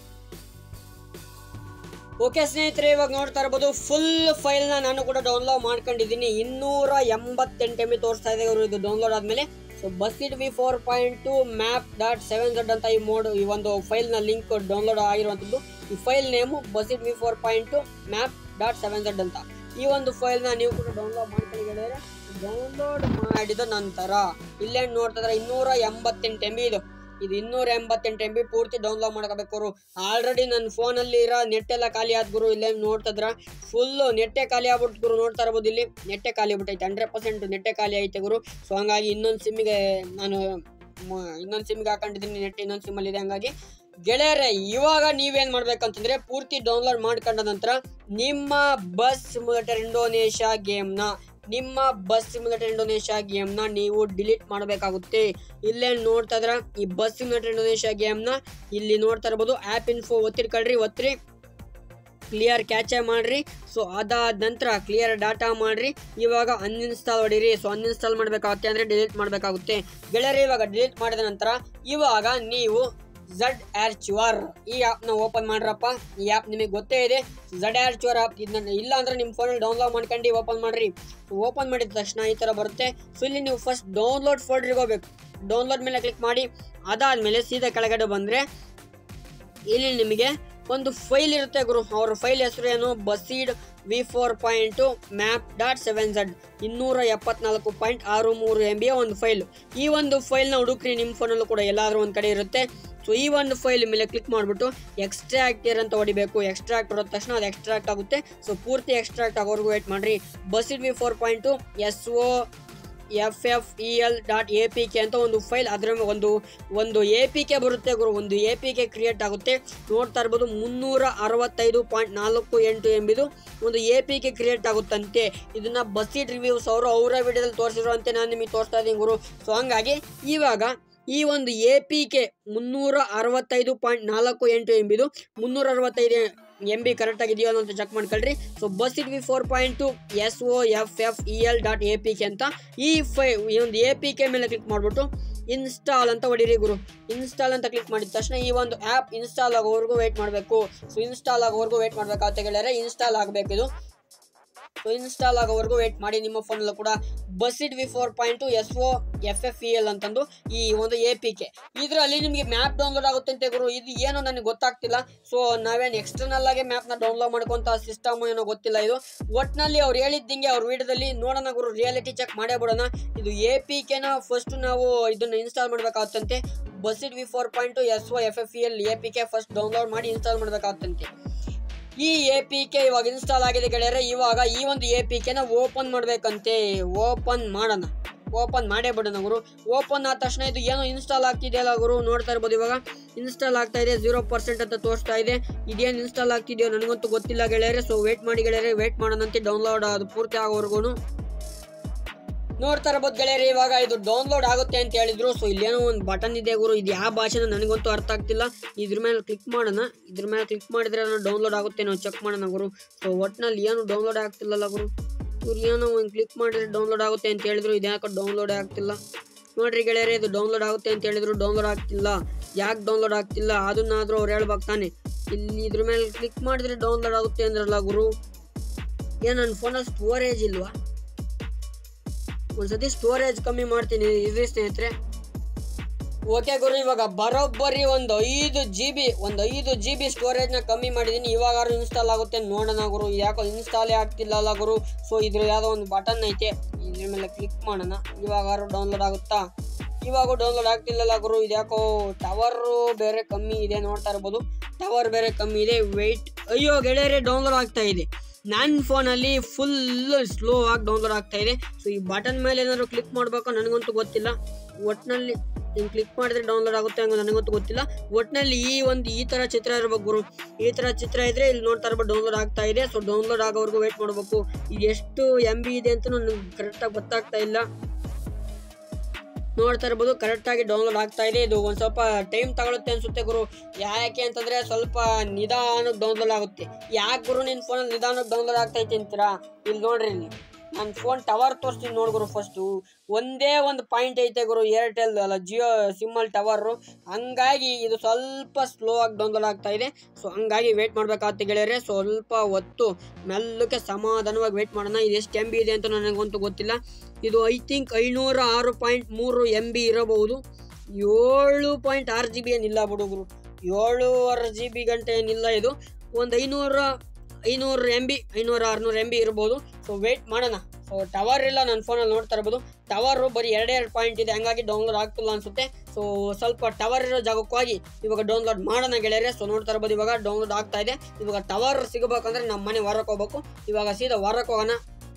ಓಕೆ ಸ್ನೇಹಿತರೆ ಇವಾಗ ನೋಡ್ತಾ ಇರ್ಬೋದು ಫುಲ್ ಫೈಲ್ನ ನಾನು ಕೂಡ ಡೌನ್ಲೋಡ್ ಮಾಡ್ಕೊಂಡಿದ್ದೀನಿ ಇನ್ನೂರ ಎಂಬತ್ತೆಂಟು ಎಂ ಬಿ ತೋರಿಸ್ತಾ ಇದೆ ಇವರು ಇದು ಡೌನ್ಲೋಡ್ ಆದಮೇಲೆ so BUSSID V four point two map dot seven Z ಅಂತ ಈ ಮೋಡ್ ಈ ಒಂದು ಫೈಲ್ನ ಲಿಂಕ್ ಡೌನ್ಲೋಡ್ ಆಗಿರುವಂಥದ್ದು ಈ file name BUSSID V four point two map dot seven Z ಅಂತ ಈ ಒಂದು ಫೈಲ್ನ ನೀವು ಕೂಡ ಡೌನ್ಲೋಡ್ ಮಾಡ್ಕೊಂಡಿದ್ದಾರೆ ಡೌನ್ಲೋಡ್ ಮಾಡಿದ ನಂತರ ಇಲ್ಲೇ ನೋಡ್ತಿದ್ರೆ ಇನ್ನೂರ ಎಂಬತ್ತೆಂಟು ಎಂ ಬಿ ಇದು ಇದು ಇನ್ನೂರ ಎಂಬತ್ತೆಂಟು ಎಂ ಬಿ ಪೂರ್ತಿ ಡೌನ್ಲೋಡ್ ಮಾಡ್ಕೋಬೇಕು ಅವರು ಆಲ್ರೆಡಿ ನನ್ನ ಫೋನಲ್ಲಿ ಇರೋ ನೆಟ್ ಎಲ್ಲ ಖಾಲಿ ಆದ್ ಗುರು ಇಲ್ಲೇ ನೋಡ್ತಿದ್ರ ಫುಲ್ಲು ನೆಟ್ಟೆ ಖಾಲಿ ಆಗ್ಬಿಟ್ಟು ಗುರು ನೋಡ್ತಾ ಇರ್ಬೋದು ಇಲ್ಲಿ ನೆಟ್ಟೆ ಖಾಲಿ ಆಗ್ಬಿಟ್ಟೈತೆ ಹಂಡ್ರೆಡ್ ಪರ್ಸೆಂಟ್ ನೆಟ್ಟೆ ಖಾಲಿ ಐತೆ ಗುರು ಸೊ ಹಂಗಾಗಿ ಇನ್ನೊಂದು ಸಿಮ್ಮಿಗೆ ನಾನು ಇನ್ನೊಂದು ಸಿಮ್ಗೆ ಹಾಕೊಂಡಿದ್ದೀನಿ ನೆಟ್ ಇನ್ನೊಂದು ಸಿಮ್ಮಲ್ಲಿ ಇದೆ ಹಂಗಾಗಿ ಗೆಳೆಯರೆ ಇವಾಗ ನೀವೇನ್ ಮಾಡ್ಬೇಕಂತಂದ್ರೆ ಪೂರ್ತಿ ಡೌನ್ಲೋಡ್ ಮಾಡ್ಕೊಂಡ ನಂತರ ನಿಮ್ಮ ಬಸ್ ಸಿಮ್ಯುಲೇಟರ್ ಇಂಡೋನೇಷ್ಯಾ ಗೇಮ್ನ ನಿಮ್ಮ ಬಸ್ ಸಿಮ್ಯುಲೇಟರ್ ಇಂಡೋನೇಷ್ಯಾ ಗೇಮ್ನ ನೀವು ಡಿಲೀಟ್ ಮಾಡಬೇಕಾಗುತ್ತೆ ಇಲ್ಲೇ ನೋಡ್ತಾ ಇದ್ರ ಈ ಬಸ್ ಸಿಮ್ಯುಲೇಟರ್ ಇಂಡೋನೇಷ್ಯಾ ಗೇಮ್ನ ಇಲ್ಲಿ ನೋಡ್ತಾ ಇರ್ಬೋದು ಆ್ಯಪ್ ಇನ್ಫೋ ಒತ್ತಿರ್ಕೊಳ್ರಿ ಒತ್ತಿರಿ ಕ್ಲಿಯರ್ ಕ್ಯಾಚೆ ಮಾಡ್ರಿ ಸೊ ಅದಾದ ನಂತರ ಕ್ಲಿಯರ್ ಡಾಟಾ ಮಾಡ್ರಿ ಇವಾಗ ಅನ್ಇನ್ಸ್ಟಾಲ್ ಹೊಡೀರಿ ಸೊ ಅನ್ಇನ್ಸ್ಟಾಲ್ ಮಾಡಬೇಕಾಗುತ್ತೆ ಅಂದರೆ ಡಿಲೀಟ್ ಮಾಡಬೇಕಾಗುತ್ತೆ ಗೆಳೆಯರಿ ಇವಾಗ ಡಿಲೀಟ್ ಮಾಡಿದ ನಂತರ ಇವಾಗ ನೀವು ಝಡ್ ಆರ್ಚುವರ್ ಈ ಆ್ಯಪ್ನ ಓಪನ್ ಮಾಡ್ರಪ್ಪ ಈ ಆ್ಯಪ್ ನಿಮಗೆ ಗೊತ್ತೇ ಇದೆ ಝಡ್ ಆರ್ಚುವರ್ ಆ್ಯಪ್ ಇದನ್ನ ಇಲ್ಲ ಅಂದ್ರೆ ನಿಮ್ಮ ಫೋನಲ್ಲಿ ಡೌನ್ಲೋಡ್ ಮಾಡ್ಕೊಂಡು ಓಪನ್ ಮಾಡ್ರಿ ಓಪನ್ ಮಾಡಿದ ತಕ್ಷಣ ಈ ಥರ ಬರುತ್ತೆ ಸೊ ಇಲ್ಲಿ ನೀವು ಫಸ್ಟ್ ಡೌನ್ಲೋಡ್ ಫೋಲ್ಡ್ರಿಗೆ ಹೋಗ್ಬೇಕು ಡೌನ್ಲೋಡ್ ಮೇಲೆ ಕ್ಲಿಕ್ ಮಾಡಿ ಅದಾದಮೇಲೆ ಸೀದಾ ಕೆಳಗಡೆ ಬಂದರೆ ಇಲ್ಲಿ ನಿಮಗೆ ಒಂದು ಫೈಲ್ ಇರುತ್ತೆ ಗುರು ಅವ್ರ ಫೈಲ್ ಹೆಸರು ಏನು BUSSID V four point map dot seven Z ಇನ್ನೂರ ಎಪ್ಪತ್ನಾಲ್ಕು ಪಾಯಿಂಟ್ ಆರು ಮೂರು ಎಂ ಬಿಯ ಒಂದು ಫೈಲ್ ಈ ಒಂದು ಫೈಲ್ನ ಹುಡುಕ್ರಿ ನಿಮ್ಮ ಫೋನಲ್ಲೂ ಕೂಡ ಎಲ್ಲಾದರೂ ಒಂದು ಕಡೆ ಇರುತ್ತೆ ಸೊ ಈ ಒಂದು ಫೈಲ್ ಮೇಲೆ ಕ್ಲಿಕ್ ಮಾಡಿಬಿಟ್ಟು ಎಕ್ಸ್ಟ್ರಾಕ್ಟ್ ಅಂತ ಹೊಡಿಬೇಕು ಎಕ್ಸ್ಟ್ರಾಕ್ಟ್ ಹೊಡೆದ ತಕ್ಷಣ ಅದು ಎಕ್ಸ್ಟ್ರಾಕ್ಟ್ ಆಗುತ್ತೆ ಸೊ ಪೂರ್ತಿ ಎಕ್ಸ್ಟ್ರಾಕ್ಟ್ ಆಗೋವರೆಗೂ ವೇಟ್ ಮಾಡಿರಿ BUSSID V four point S O F F E L dot A P K ಅಂತ ಒಂದು ಫೈಲ್ ಅದರ ಒಂದು ಒಂದು ಎ ಪಿ ಕೆ ಬರುತ್ತೆ ಗುರು ಒಂದು ಎ ಪಿ ಕೆ ಕ್ರಿಯೇಟ್ ಆಗುತ್ತೆ ನೋಡ್ತಾ ಇರ್ಬೋದು ಮುನ್ನೂರ ಅರವತ್ತೈದು ಪಾಯಿಂಟ್ ನಾಲ್ಕು ಎಂಟು ಎಂಬಿದು ಒಂದು ಎ ಪಿ ಕೆ ಕ್ರಿಯೇಟ್ ಆಗುತ್ತಂತೆ ಇದನ್ನ ಬಸ್ಸೀಟ್ ರಿವ್ಯೂಸ್ ಅವರು ಅವರ ವಿಡಿಯೋದಲ್ಲಿ ತೋರಿಸಿರುವಂತೆ ನಾನು ನಿಮಗೆ ತೋರಿಸ್ತಾ ಇದ್ದೀನಿ ಗುರು ಸೊ ಹಂಗಾಗಿ ಇವಾಗ ಈ ಒಂದು ಎ ಪಿ ಕೆ ಮುನ್ನೂರ ಅರವತ್ತೈದು ಪಾಯಿಂಟ್ ನಾಲ್ಕು ಎಂಟು ಎಂಬಿದು ಮುನ್ನೂರ ಅರವತ್ತೈದು ಎಮ್ ಬಿ ಕರೆಕ್ಟ್ ಆಗಿದೆಯೋ ಅಂತ ಚೆಕ್ ಮಾಡ್ಕೊಳ್ರಿ so BUSSID V four point two S O F F E L dot A P K ಅಂತ ಈ ಫೈ ಈ ಒಂದು ಎ ಪಿ ಕೆ ಮೇಲೆ ಕ್ಲಿಕ್ ಮಾಡಿಬಿಟ್ಟು ಇನ್ಸ್ಟಾಲ್ ಅಂತ ಹೊಡೀರಿ ಗುರು ಇನ್ಸ್ಟಾಲ್ ಅಂತ ಕ್ಲಿಕ್ ಮಾಡಿದ ತಕ್ಷಣ ಈ ಒಂದು ಆ್ಯಪ್ ಇನ್ಸ್ಟಾಲ್ ಆಗೋವರೆಗೂ ವೆಯ್ಟ್ ಮಾಡಬೇಕು ಸೊ ಇನ್ಸ್ಟಾಲ್ ಆಗೋವರೆಗೂ ವೆಯ್ಟ್ ಮಾಡಬೇಕಾಗುತ್ತೆ ಗೆಳೆಯರೆ ಇನ್ಸ್ಟಾಲ್ ಆಗಬೇಕು ಇದು ಸೊ ಇನ್ಸ್ಟಾಲ್ ಆಗೋವರೆಗೂ ವೇಟ್ ಮಾಡಿ ನಿಮ್ಮ ಫೋನಲ್ಲೂ ಕೂಡ BUSSID V four point S O F F E L ಅಂತಂದು ಈ ಒಂದು ಎ ಪಿ ಕೆ ಇದರಲ್ಲಿ ನಿಮಗೆ ಮ್ಯಾಪ್ ಡೌನ್ಲೋಡ್ ಆಗುತ್ತೆ ಅಂತ ಗುರು ಇದು ಏನೋ ನನಗೆ ಗೊತ್ತಾಗ್ತಿಲ್ಲ ಸೊ ನಾವೇನು ಎಕ್ಸ್ಟರ್ನಲ್ ಆಗಿ ಮ್ಯಾಪ್ನ ಡೌನ್ಲೋಡ್ ಮಾಡ್ಕೊಂತ ಸಿಸ್ಟಮ್ ಏನೋ ಗೊತ್ತಿಲ್ಲ ಇದು ಒಟ್ಟಿನಲ್ಲಿ ಅವ್ರು ಹೇಳಿದ್ದಂಗೆ ಅವ್ರ ವಿಡಿಯೋದಲ್ಲಿ ನೋಡೋಣ ಗುರು ರಿಯಾಲಿಟಿ ಚೆಕ್ ಮಾಡೇ ಬಿಡೋಣ ಇದು ಎ ಪಿ ಕೆನ ಫಸ್ಟ್ ನಾವು ಇದನ್ನ ಇನ್ಸ್ಟಾಲ್ ಮಾಡಬೇಕಾಗುತ್ತಂತೆ BUSSID V four point S O F F E L A P K first download ಮಾಡಿ ಇನ್ಸ್ಟಾಲ್ ಮಾಡಬೇಕಾಗುತ್ತಂತೆ ಈ ಎ ಪಿ ಕೆ ಇವಾಗ ಇನ್ಸ್ಟಾಲ್ ಆಗಿದೆ ಗೆಳೆಯರೆ ಇವಾಗ ಈ ಒಂದು ಎ ಪಿ ಕೆನ ಓಪನ್ ಮಾಡಬೇಕಂತೆ ಓಪನ್ ಮಾಡೋಣ ಓಪನ್ ಮಾಡೇ ಬಿಡೋಣ ಗುರು ಓಪನ್ ಆದ ತಕ್ಷಣ ಇದು ಏನೋ ಇನ್ಸ್ಟಾಲ್ ಆಗ್ತಿದೆಯಲ್ಲ ಗುರು ನೋಡ್ತಾ ಇರ್ಬೋದು ಇವಾಗ ಇನ್ಸ್ಟಾಲ್ ಆಗ್ತಾ ಇದೆ ಜೀರೋ ಪರ್ಸೆಂಟ್ ಅಂತ ತೋರಿಸ್ತಾ ಇದೆ ಇದೇನು ಇನ್ಸ್ಟಾಲ್ ಆಗ್ತಿದೆಯೋ ನನಗಂತೂ ಗೊತ್ತಿಲ್ಲ ಗೆಳೆಯರೆ ಸೊ ವೇಟ್ ಮಾಡಿ ಗೆಳೆಯರೆ ವೇಟ್ ಮಾಡೋಣಂತೆ ಡೌನ್ಲೋಡ್ ಅದು ಪೂರ್ತಿ ಆಗೋವರೆಗೂ ನೋಡ್ತಾ ಇರ್ಬೋದು ಗೆಳೆಯರೆ ಇವಾಗ ಇದು ಡೌನ್ಲೋಡ್ ಆಗುತ್ತೆ ಅಂತ ಹೇಳಿದ್ರು ಸೊ ಇಲ್ಲೇನೋ ಒಂದು ಬಟನ್ ಇದೆ ಗುರು ಇದು ಯಾವ ಭಾಷೆನ ನನಗಂತೂ ಅರ್ಥ ಆಗ್ತಿಲ್ಲ ಇದ್ರ ಮೇಲೆ ಕ್ಲಿಕ್ ಮಾಡೋಣ ಇದ್ರ ಮೇಲೆ ಕ್ಲಿಕ್ ಮಾಡಿದ್ರೆ ಡೌನ್ಲೋಡ್ ಆಗುತ್ತೆ ನಾವು ಚೆಕ್ ಮಾಡೋಣ ಗುರು ಸೊ ಒಟ್ಟಿನಲ್ಲಿ ಏನು ಡೌನ್ಲೋಡ್ ಆಗ್ತಿಲ್ಲಲ್ಲ ಗುರು ಇವ್ರು ಏನೋ ಒಂದು ಕ್ಲಿಕ್ ಮಾಡಿದ್ರೆ ಡೌನ್ಲೋಡ್ ಆಗುತ್ತೆ ಅಂತ ಹೇಳಿದ್ರು ಇದು ಯಾಕೆ ಡೌನ್ಲೋಡ್ ಆಗ್ತಿಲ್ಲ ನೋಡ್ರಿ ಗೆಳೆಯರೆ ಇದು ಡೌನ್ಲೋಡ್ ಆಗುತ್ತೆ ಅಂತ ಹೇಳಿದ್ರು ಡೌನ್ಲೋಡ್ ಆಗ್ತಿಲ್ಲ ಯಾಕೆ ಡೌನ್ಲೋಡ್ ಆಗ್ತಿಲ್ಲ ಅದನ್ನಾದ್ರೂ ಅವ್ರು ಹೇಳ್ಬೇಕು ತಾನೆ ಇಲ್ಲಿ ಇದ್ರ ಮೇಲೆ ಕ್ಲಿಕ್ ಮಾಡಿದ್ರೆ ಡೌನ್ಲೋಡ್ ಆಗುತ್ತೆ ಅಂದ್ರಲ್ಲ ಗುರು ಏನು ನನ್ನ ಫೋನಲ್ಲಿ ಸ್ಟೋರೇಜ್ ಇಲ್ವಾ ಒಂದ್ಸತಿ ಸ್ಟೋರೇಜ್ ಕಮ್ಮಿ ಮಾಡ್ತೀನಿ ಇದ್ರಿ ಸ್ನೇಹಿತರೆ ಓಕೆ ಗುರು ಇವಾಗ ಬರೋಬ್ಬರಿ ಒಂದು ಐದು ಜಿ ಬಿ ಒಂದು ಐದು ಜಿ ಬಿ ಸ್ಟೋರೇಜ್ನ ಕಮ್ಮಿ ಮಾಡಿದ್ದೀನಿ ಇವಾಗಾರು ಇನ್ಸ್ಟಾಲ್ ಆಗುತ್ತೆ ನೋಡೋಣ ಗುರು ಯಾಕೋ ಇನ್ಸ್ಟಾಲೇ ಆಗ್ತಿಲ್ಲಲ್ಲ ಗುರು ಸೊ ಇದ್ರ ಯಾವುದೋ ಒಂದು ಬಟನ್ ಐತೆ ಇದ್ರ ಮೇಲೆ ಕ್ಲಿಕ್ ಮಾಡೋಣ ಇವಾಗಾರು ಡೌನ್ಲೋಡ್ ಆಗುತ್ತಾ ಇವಾಗೂ ಡೌನ್ಲೋಡ್ ಆಗ್ತಿಲ್ಲಲ್ಲ ಗುರು ಇದ್ಯಾಕೋ ಟವರು ಬೇರೆ ಕಮ್ಮಿ ಇದೆ ನೋಡ್ತಾ ಇರ್ಬೋದು ಟವರ್ ಬೇರೆ ಕಮ್ಮಿ ಇದೆ ವೆಯ್ಟ್ ಅಯ್ಯೋ ಗೆಳೆಯರೆ ಡೌನ್ಲೋಡ್ ಆಗ್ತಾ ಇದೆ ನನ್ನ ಫೋನಲ್ಲಿ ಫುಲ್ ಸ್ಲೋ ಆಗಿ ಡೌನ್ಲೋಡ್ ಆಗ್ತಾ ಇದೆ ಸೊ ಈ ಬಟನ್ ಮೇಲೆ ಏನಾದ್ರು ಕ್ಲಿಕ್ ಮಾಡಬೇಕು ನನಗಂತೂ ಗೊತ್ತಿಲ್ಲ ಒಟ್ಟಿನಲ್ಲಿ ಹಿಂಗೆ ಕ್ಲಿಕ್ ಮಾಡಿದ್ರೆ ಡೌನ್ಲೋಡ್ ಆಗುತ್ತೆ ಹಂಗೆ ನನಗಂತೂ ಗೊತ್ತಿಲ್ಲ ಒಟ್ಟಿನಲ್ಲಿ ಈ ಒಂದು ಈ ಥರ ಚಿತ್ರ ಇರ್ಬೇಕು ಗುರು ಈ ಥರ ಚಿತ್ರ ಇದ್ರೆ ಇಲ್ಲಿ ನೋಡ್ತಾ ಇರ್ಬೋದು ಡೌನ್ಲೋಡ್ ಆಗ್ತಾ ಇದೆ ಸೊ ಡೌನ್ಲೋಡ್ ಆಗೋವರೆಗೂ ವೇಟ್ ಮಾಡಬೇಕು ಇದು ಎಷ್ಟು ಎಮ್ ಬಿ ಇದೆ ಅಂತ ನನಗೆ ಕರೆಕ್ಟಾಗಿ ಗೊತ್ತಾಗ್ತಾ ಇಲ್ಲ ನೋಡ್ತಾ ಇರ್ಬೋದು ಕರೆಕ್ಟಾಗಿ ಡೌನ್ಲೋಡ್ ಆಗ್ತಾ ಇದೆ ಇದು ಒಂದು ಸ್ವಲ್ಪ ಟೈಮ್ ತಗೊಳುತ್ತೆ ಅನ್ಸುತ್ತೆ ಗುರು ಯಾಕೆ ಅಂತಂದ್ರೆ ಸ್ವಲ್ಪ ನಿಧಾನಕ್ಕೆ ಡೌನ್ಲೋಡ್ ಆಗುತ್ತೆ ಯಾಕೆ ಗುರು ನಿನ್ನ ಫೋನಲ್ಲಿ ನಿಧಾನಕ್ಕೆ ಡೌನ್ಲೋಡ್ ಆಗ್ತೈತೆ ಅಂತೀರಾ ಇಲ್ಲಿ ನೋಡ್ರಿ ಇಲ್ಲಿ ನನ್ನ ಫೋನ್ ಟವರ್ ತೋರಿಸ್ತೀನಿ ನೋಡ್ ಗುರು ಫಸ್ಟು ಒಂದೇ ಒಂದು ಪಾಯಿಂಟ್ ಐತೆ ಗುರು ಏರ್ಟೆಲ್ ಅಲ್ಲ ಜಿಯೋ ಸಿಮ್ಮಲ್ ಟವರು ಹಂಗಾಗಿ ಇದು ಸ್ವಲ್ಪ ಸ್ಲೋ ಆಗಿ ಡೌನ್ಲೋಡ್ ಆಗ್ತಾ ಇದೆ ಸೊ ಹಂಗಾಗಿ ವೇಟ್ ಮಾಡ್ಬೇಕಾಗುತ್ತೆ ಗೆಳೆಯರೆ ಸ್ವಲ್ಪ ಹೊತ್ತು ಮೆಲ್ಲಕ್ಕೆ ಸಮಾಧಾನವಾಗಿ ವೇಟ್ ಮಾಡೋಣ ಇದು ಎಷ್ಟು ಎಮ್ ಬಿ ಇದೆ ಅಂತ ನನಗಂತೂ ಗೊತ್ತಿಲ್ಲ ಇದು ಐ ಥಿಂಕ್ ಐನೂರ ಆರು ಪಾಯಿಂಟ್ ಮೂರು ಎಮ್ ಬಿ ಇರಬಹುದು ಏಳು ಪಾಯಿಂಟ್ ಆರು ಜಿ ಬಿ ಏನಿಲ್ಲ ಹುಡುಗರು ಏಳೂವರೆ ಜಿ ಬಿ ಗಂಟೆ ಏನಿಲ್ಲ ಇದು ಒಂದು ಐನೂರ ಐನೂರು ಎಮ್ ಬಿ ಐನೂರ ಆರುನೂರು ಎಮ್ ಬಿ ಇರ್ಬೋದು ಸೊ ವೇಟ್ ಮಾಡೋಣ ಸೊ ಟವರ್ ಇಲ್ಲ ನನ್ನ ಫೋನಲ್ಲಿ ನೋಡ್ತಾ ಇರ್ಬೋದು ಟವರು ಬರೀ ಎರಡೇ ಎರಡು ಪಾಯಿಂಟ್ ಇದೆ ಹಂಗಾಗಿ ಡೌನ್ಲೋಡ್ ಆಗ್ತಿಲ್ಲ ಅನ್ಸುತ್ತೆ ಸೊ ಸ್ವಲ್ಪ ಟವರ್ ಇರೋ ಜಾಗಕ್ಕಾಗಿ ಇವಾಗ ಡೌನ್ಲೋಡ್ ಮಾಡೋಣ ಗೆಳೆಯರೆ ಸೊ ನೋಡ್ತಾ ಇರ್ಬೋದು ಇವಾಗ ಡೌನ್ಲೋಡ್ ಆಗ್ತಾ ಇದೆ ಇವಾಗ ಟವರ್ ಸಿಗಬೇಕಂದ್ರೆ ನಮ್ಮ ಮನೆ ಹೊರಕ್ಕೆ ಹೋಗ್ಬೇಕು ಇವಾಗ ಸೀದಾ ಹೊರಕ್ಕೆ ಹೋಗೋಣ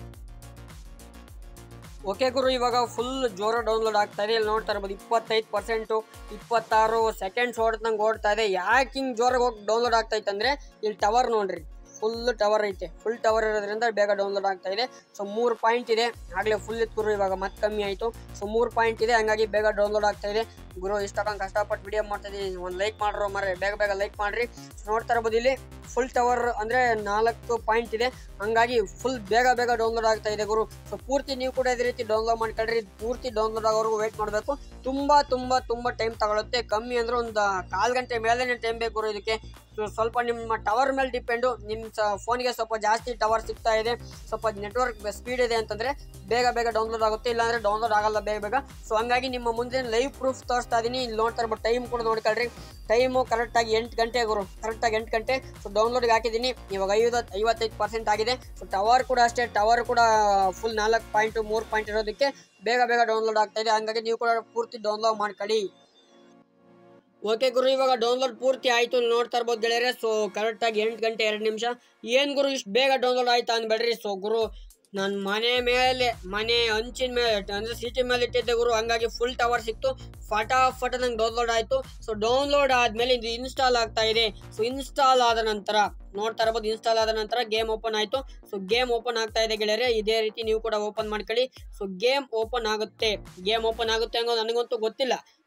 ಓಕೆ ಗುರು ಇವಾಗ ಫುಲ್ ಜೋರ ಡೌನ್ಲೋಡ್ ಆಗ್ತಾ ಇದೆ ಇಲ್ಲಿ ನೋಡ್ತಾ ಇರ್ಬೋದು ಇಪ್ಪತ್ತೈದು ಪರ್ಸೆಂಟು ಇಪ್ಪತ್ತಾರು ಸೆಕೆಂಡ್ಸ್ ಓಡ್ತಂಗೆ ಓಡ್ತಾ ಇದೆ ಯಾಕೆ ಹಿಂಗೆ ಜೋರಾಗಿ ಹೋಗಿ ಡೌನ್ಲೋಡ್ ಆಗ್ತೈತೆ ಅಂದರೆ ಇಲ್ಲಿ ಟವರ್ ನೋಡ್ರಿ ಫುಲ್ ಟವರ್ ಐತೆ ಫುಲ್ ಟವರ್ ಇರೋದ್ರಿಂದ ಬೇಗ ಡೌನ್ಲೋಡ್ ಆಗ್ತಾ ಇದೆ ಸೊ ಮೂರು ಪಾಯಿಂಟ್ ಇದೆ ಆಗಲೇ ಫುಲ್ ಇತ್ತು ಗುರು ಇವಾಗ ಮತ್ತೆ ಕಮ್ಮಿ ಆಯಿತು ಸೊ ಮೂರು ಪಾಯಿಂಟ್ ಇದೆ ಹಂಗಾಗಿ ಬೇಗ ಡೌನ್ಲೋಡ್ ಆಗ್ತಾ ಇದೆ ಗುರು ಇಷ್ಟಕ್ಕೊಂದು ಕಷ್ಟಪಟ್ಟು ವಿಡಿಯೋ ಮಾಡ್ತಾ ಇದ್ದೀನಿ ಒಂದು ಲೈಕ್ ಮಾಡ್ರೋ ಮರೆ ಬೇಗ ಬೇಗ ಲೈಕ್ ಮಾಡಿರಿ ನೋಡ್ತಾ ಇರ್ಬೋದು ಇಲ್ಲಿ ಫುಲ್ ಟವರ್ ಅಂದರೆ ನಾಲ್ಕು ಪಾಯಿಂಟ್ ಇದೆ ಹಂಗಾಗಿ ಫುಲ್ ಬೇಗ ಬೇಗ ಡೌನ್ಲೋಡ್ ಆಗ್ತಾ ಇದೆ ಗುರು ಸೊ ಪೂರ್ತಿ ನೀವು ಕೂಡ ಇದೇ ರೀತಿ ಡೌನ್ಲೋಡ್ ಮಾಡ್ಕೊಳ್ರಿ ಇದು ಪೂರ್ತಿ ಡೌನ್ಲೋಡ್ ಆಗೋವರೆಗೂ ವೇಟ್ ಮಾಡಬೇಕು ತುಂಬ ತುಂಬ ತುಂಬ ಟೈಮ್ ತಗೊಳುತ್ತೆ ಕಮ್ಮಿ ಅಂದ್ರೆ ಒಂದು ಕಾಲು ಗಂಟೆ ಮೇಲೇ ಟೈಮ್ ಬೇಕು ಗುರು ಇದಕ್ಕೆ ಸೊ ಸ್ವಲ್ಪ ನಿಮ್ಮ ಟವರ್ ಮೇಲೆ ಡಿಪೆಂಡು ನಿಮ್ಮ ಸ ಫೋನ್ಗೆ ಸ್ವಲ್ಪ ಜಾಸ್ತಿ ಟವರ್ ಸಿಗ್ತಾ ಇದೆ ಸ್ವಲ್ಪ ನೆಟ್ವರ್ಕ್ ಸ್ಪೀಡ್ ಇದೆ ಅಂತಂದರೆ ಬೇಗ ಬೇಗ ಡೌನ್ಲೋಡ್ ಆಗುತ್ತೆ ಇಲ್ಲಾಂದರೆ ಡೌನ್ಲೋಡ್ ಆಗಲ್ಲ ಬೇಗ ಬೇಗ ಸೊ ಹಂಗಾಗಿ ನಿಮ್ಮ ಮುಂದೆ ಲೈವ್ ಪ್ರೂಫ್ ತೋರಿಸ್ತಾ ಇದ್ದೀನಿ ಇಲ್ಲಿ ನೋಡ್ತಾ ಇರ್ಬೋದು ಟೈಮ್ ಕೂಡ ನೋಡ್ಕೊಳ್ರಿ ಟೈಮು ಕರೆಕ್ಟಾಗಿ ಎಂಟು ಗಂಟೆ ಗುರು ಕರೆಕ್ಟಾಗಿ ಎಂಟು ಗಂಟೆ ಸೊ ಡೌನ್ಲೋಡ್ಗೆ ಹಾಕಿದ್ದೀನಿ ಇವಾಗ ಐವತ್ತು ಐವತ್ತೈದು ಪರ್ಸೆಂಟ್ ಆಗಿದೆ ಸೊ ಟವರ್ ಕೂಡ ಅಷ್ಟೇ ಟವರ್ ಕೂಡ ಫುಲ್ ನಾಲ್ಕು ಪಾಯಿಂಟು ಮೂರು ಪಾಯಿಂಟ್ ಇರೋದಕ್ಕೆ ಬೇಗ ಬೇಗ ಡೌನ್ಲೋಡ್ ಆಗ್ತಾ ಇದೆ ಹಂಗಾಗಿ ನೀವು ಕೂಡ ಪೂರ್ತಿ ಡೌನ್ಲೋಡ್ ಮಾಡ್ಕೊಳ್ಳಿ ಓಕೆ ಗುರು ಇವಾಗ ಡೌನ್ಲೋಡ್ ಪೂರ್ತಿ ಆಯಿತು ನೋಡ್ತಾ ಇರ್ಬೋದು ಗೆಳೆಯರೆ ಸೊ ಕರೆಕ್ಟಾಗಿ ಎಂಟು ಗಂಟೆ ಎರಡು ನಿಮಿಷ ಏನು ಗುರು ಇಷ್ಟು ಬೇಗ ಡೌನ್ಲೋಡ್ ಆಯ್ತಾ ಅನ್ಬೇಡ್ರಿ ಸೊ ಗುರು ನಾನು ಮನೆ ಮೇಲೆ ಮನೆ ಹಂಚಿನ ಮೇಲೆ ಅಂದರೆ ಸಿಟಿ ಮೇಲೆ ಇಟ್ಟಿದ್ದೆ ಗುರು ಹಂಗಾಗಿ ಫುಲ್ ಟವರ್ ಸಿಕ್ತು ಫಟಾಫಟ ನಂಗೆ ಡೌನ್ಲೋಡ್ ಆಯಿತು ಸೊ ಡೌನ್ಲೋಡ್ ಆದಮೇಲೆ ಇದು ಇನ್ಸ್ಟಾಲ್ ಆಗ್ತಾ ಇದೆ ಸೊ ಇನ್ಸ್ಟಾಲ್ ಆದ ನಂತರ ನೋಡ್ತಾ ಇರ್ಬೋದು ಇನ್ಸ್ಟಾಲ್ ಆದ ನಂತರ ಗೇಮ್ ಓಪನ್ ಆಯಿತು ಸೊ ಗೇಮ್ ಓಪನ್ ಆಗ್ತಾ ಇದೆ ಗೆಳೆಯರೆ ಇದೇ ರೀತಿ ನೀವು ಕೂಡ ಓಪನ್ ಮಾಡ್ಕೊಳ್ಳಿ ಸೊ ಗೇಮ್ ಓಪನ್ ಆಗುತ್ತೆ ಗೇಮ್ ಓಪನ್ ಆಗುತ್ತೆ ಅನ್ನೋದು ನನಗಂತೂ ಗೊತ್ತಿಲ್ಲ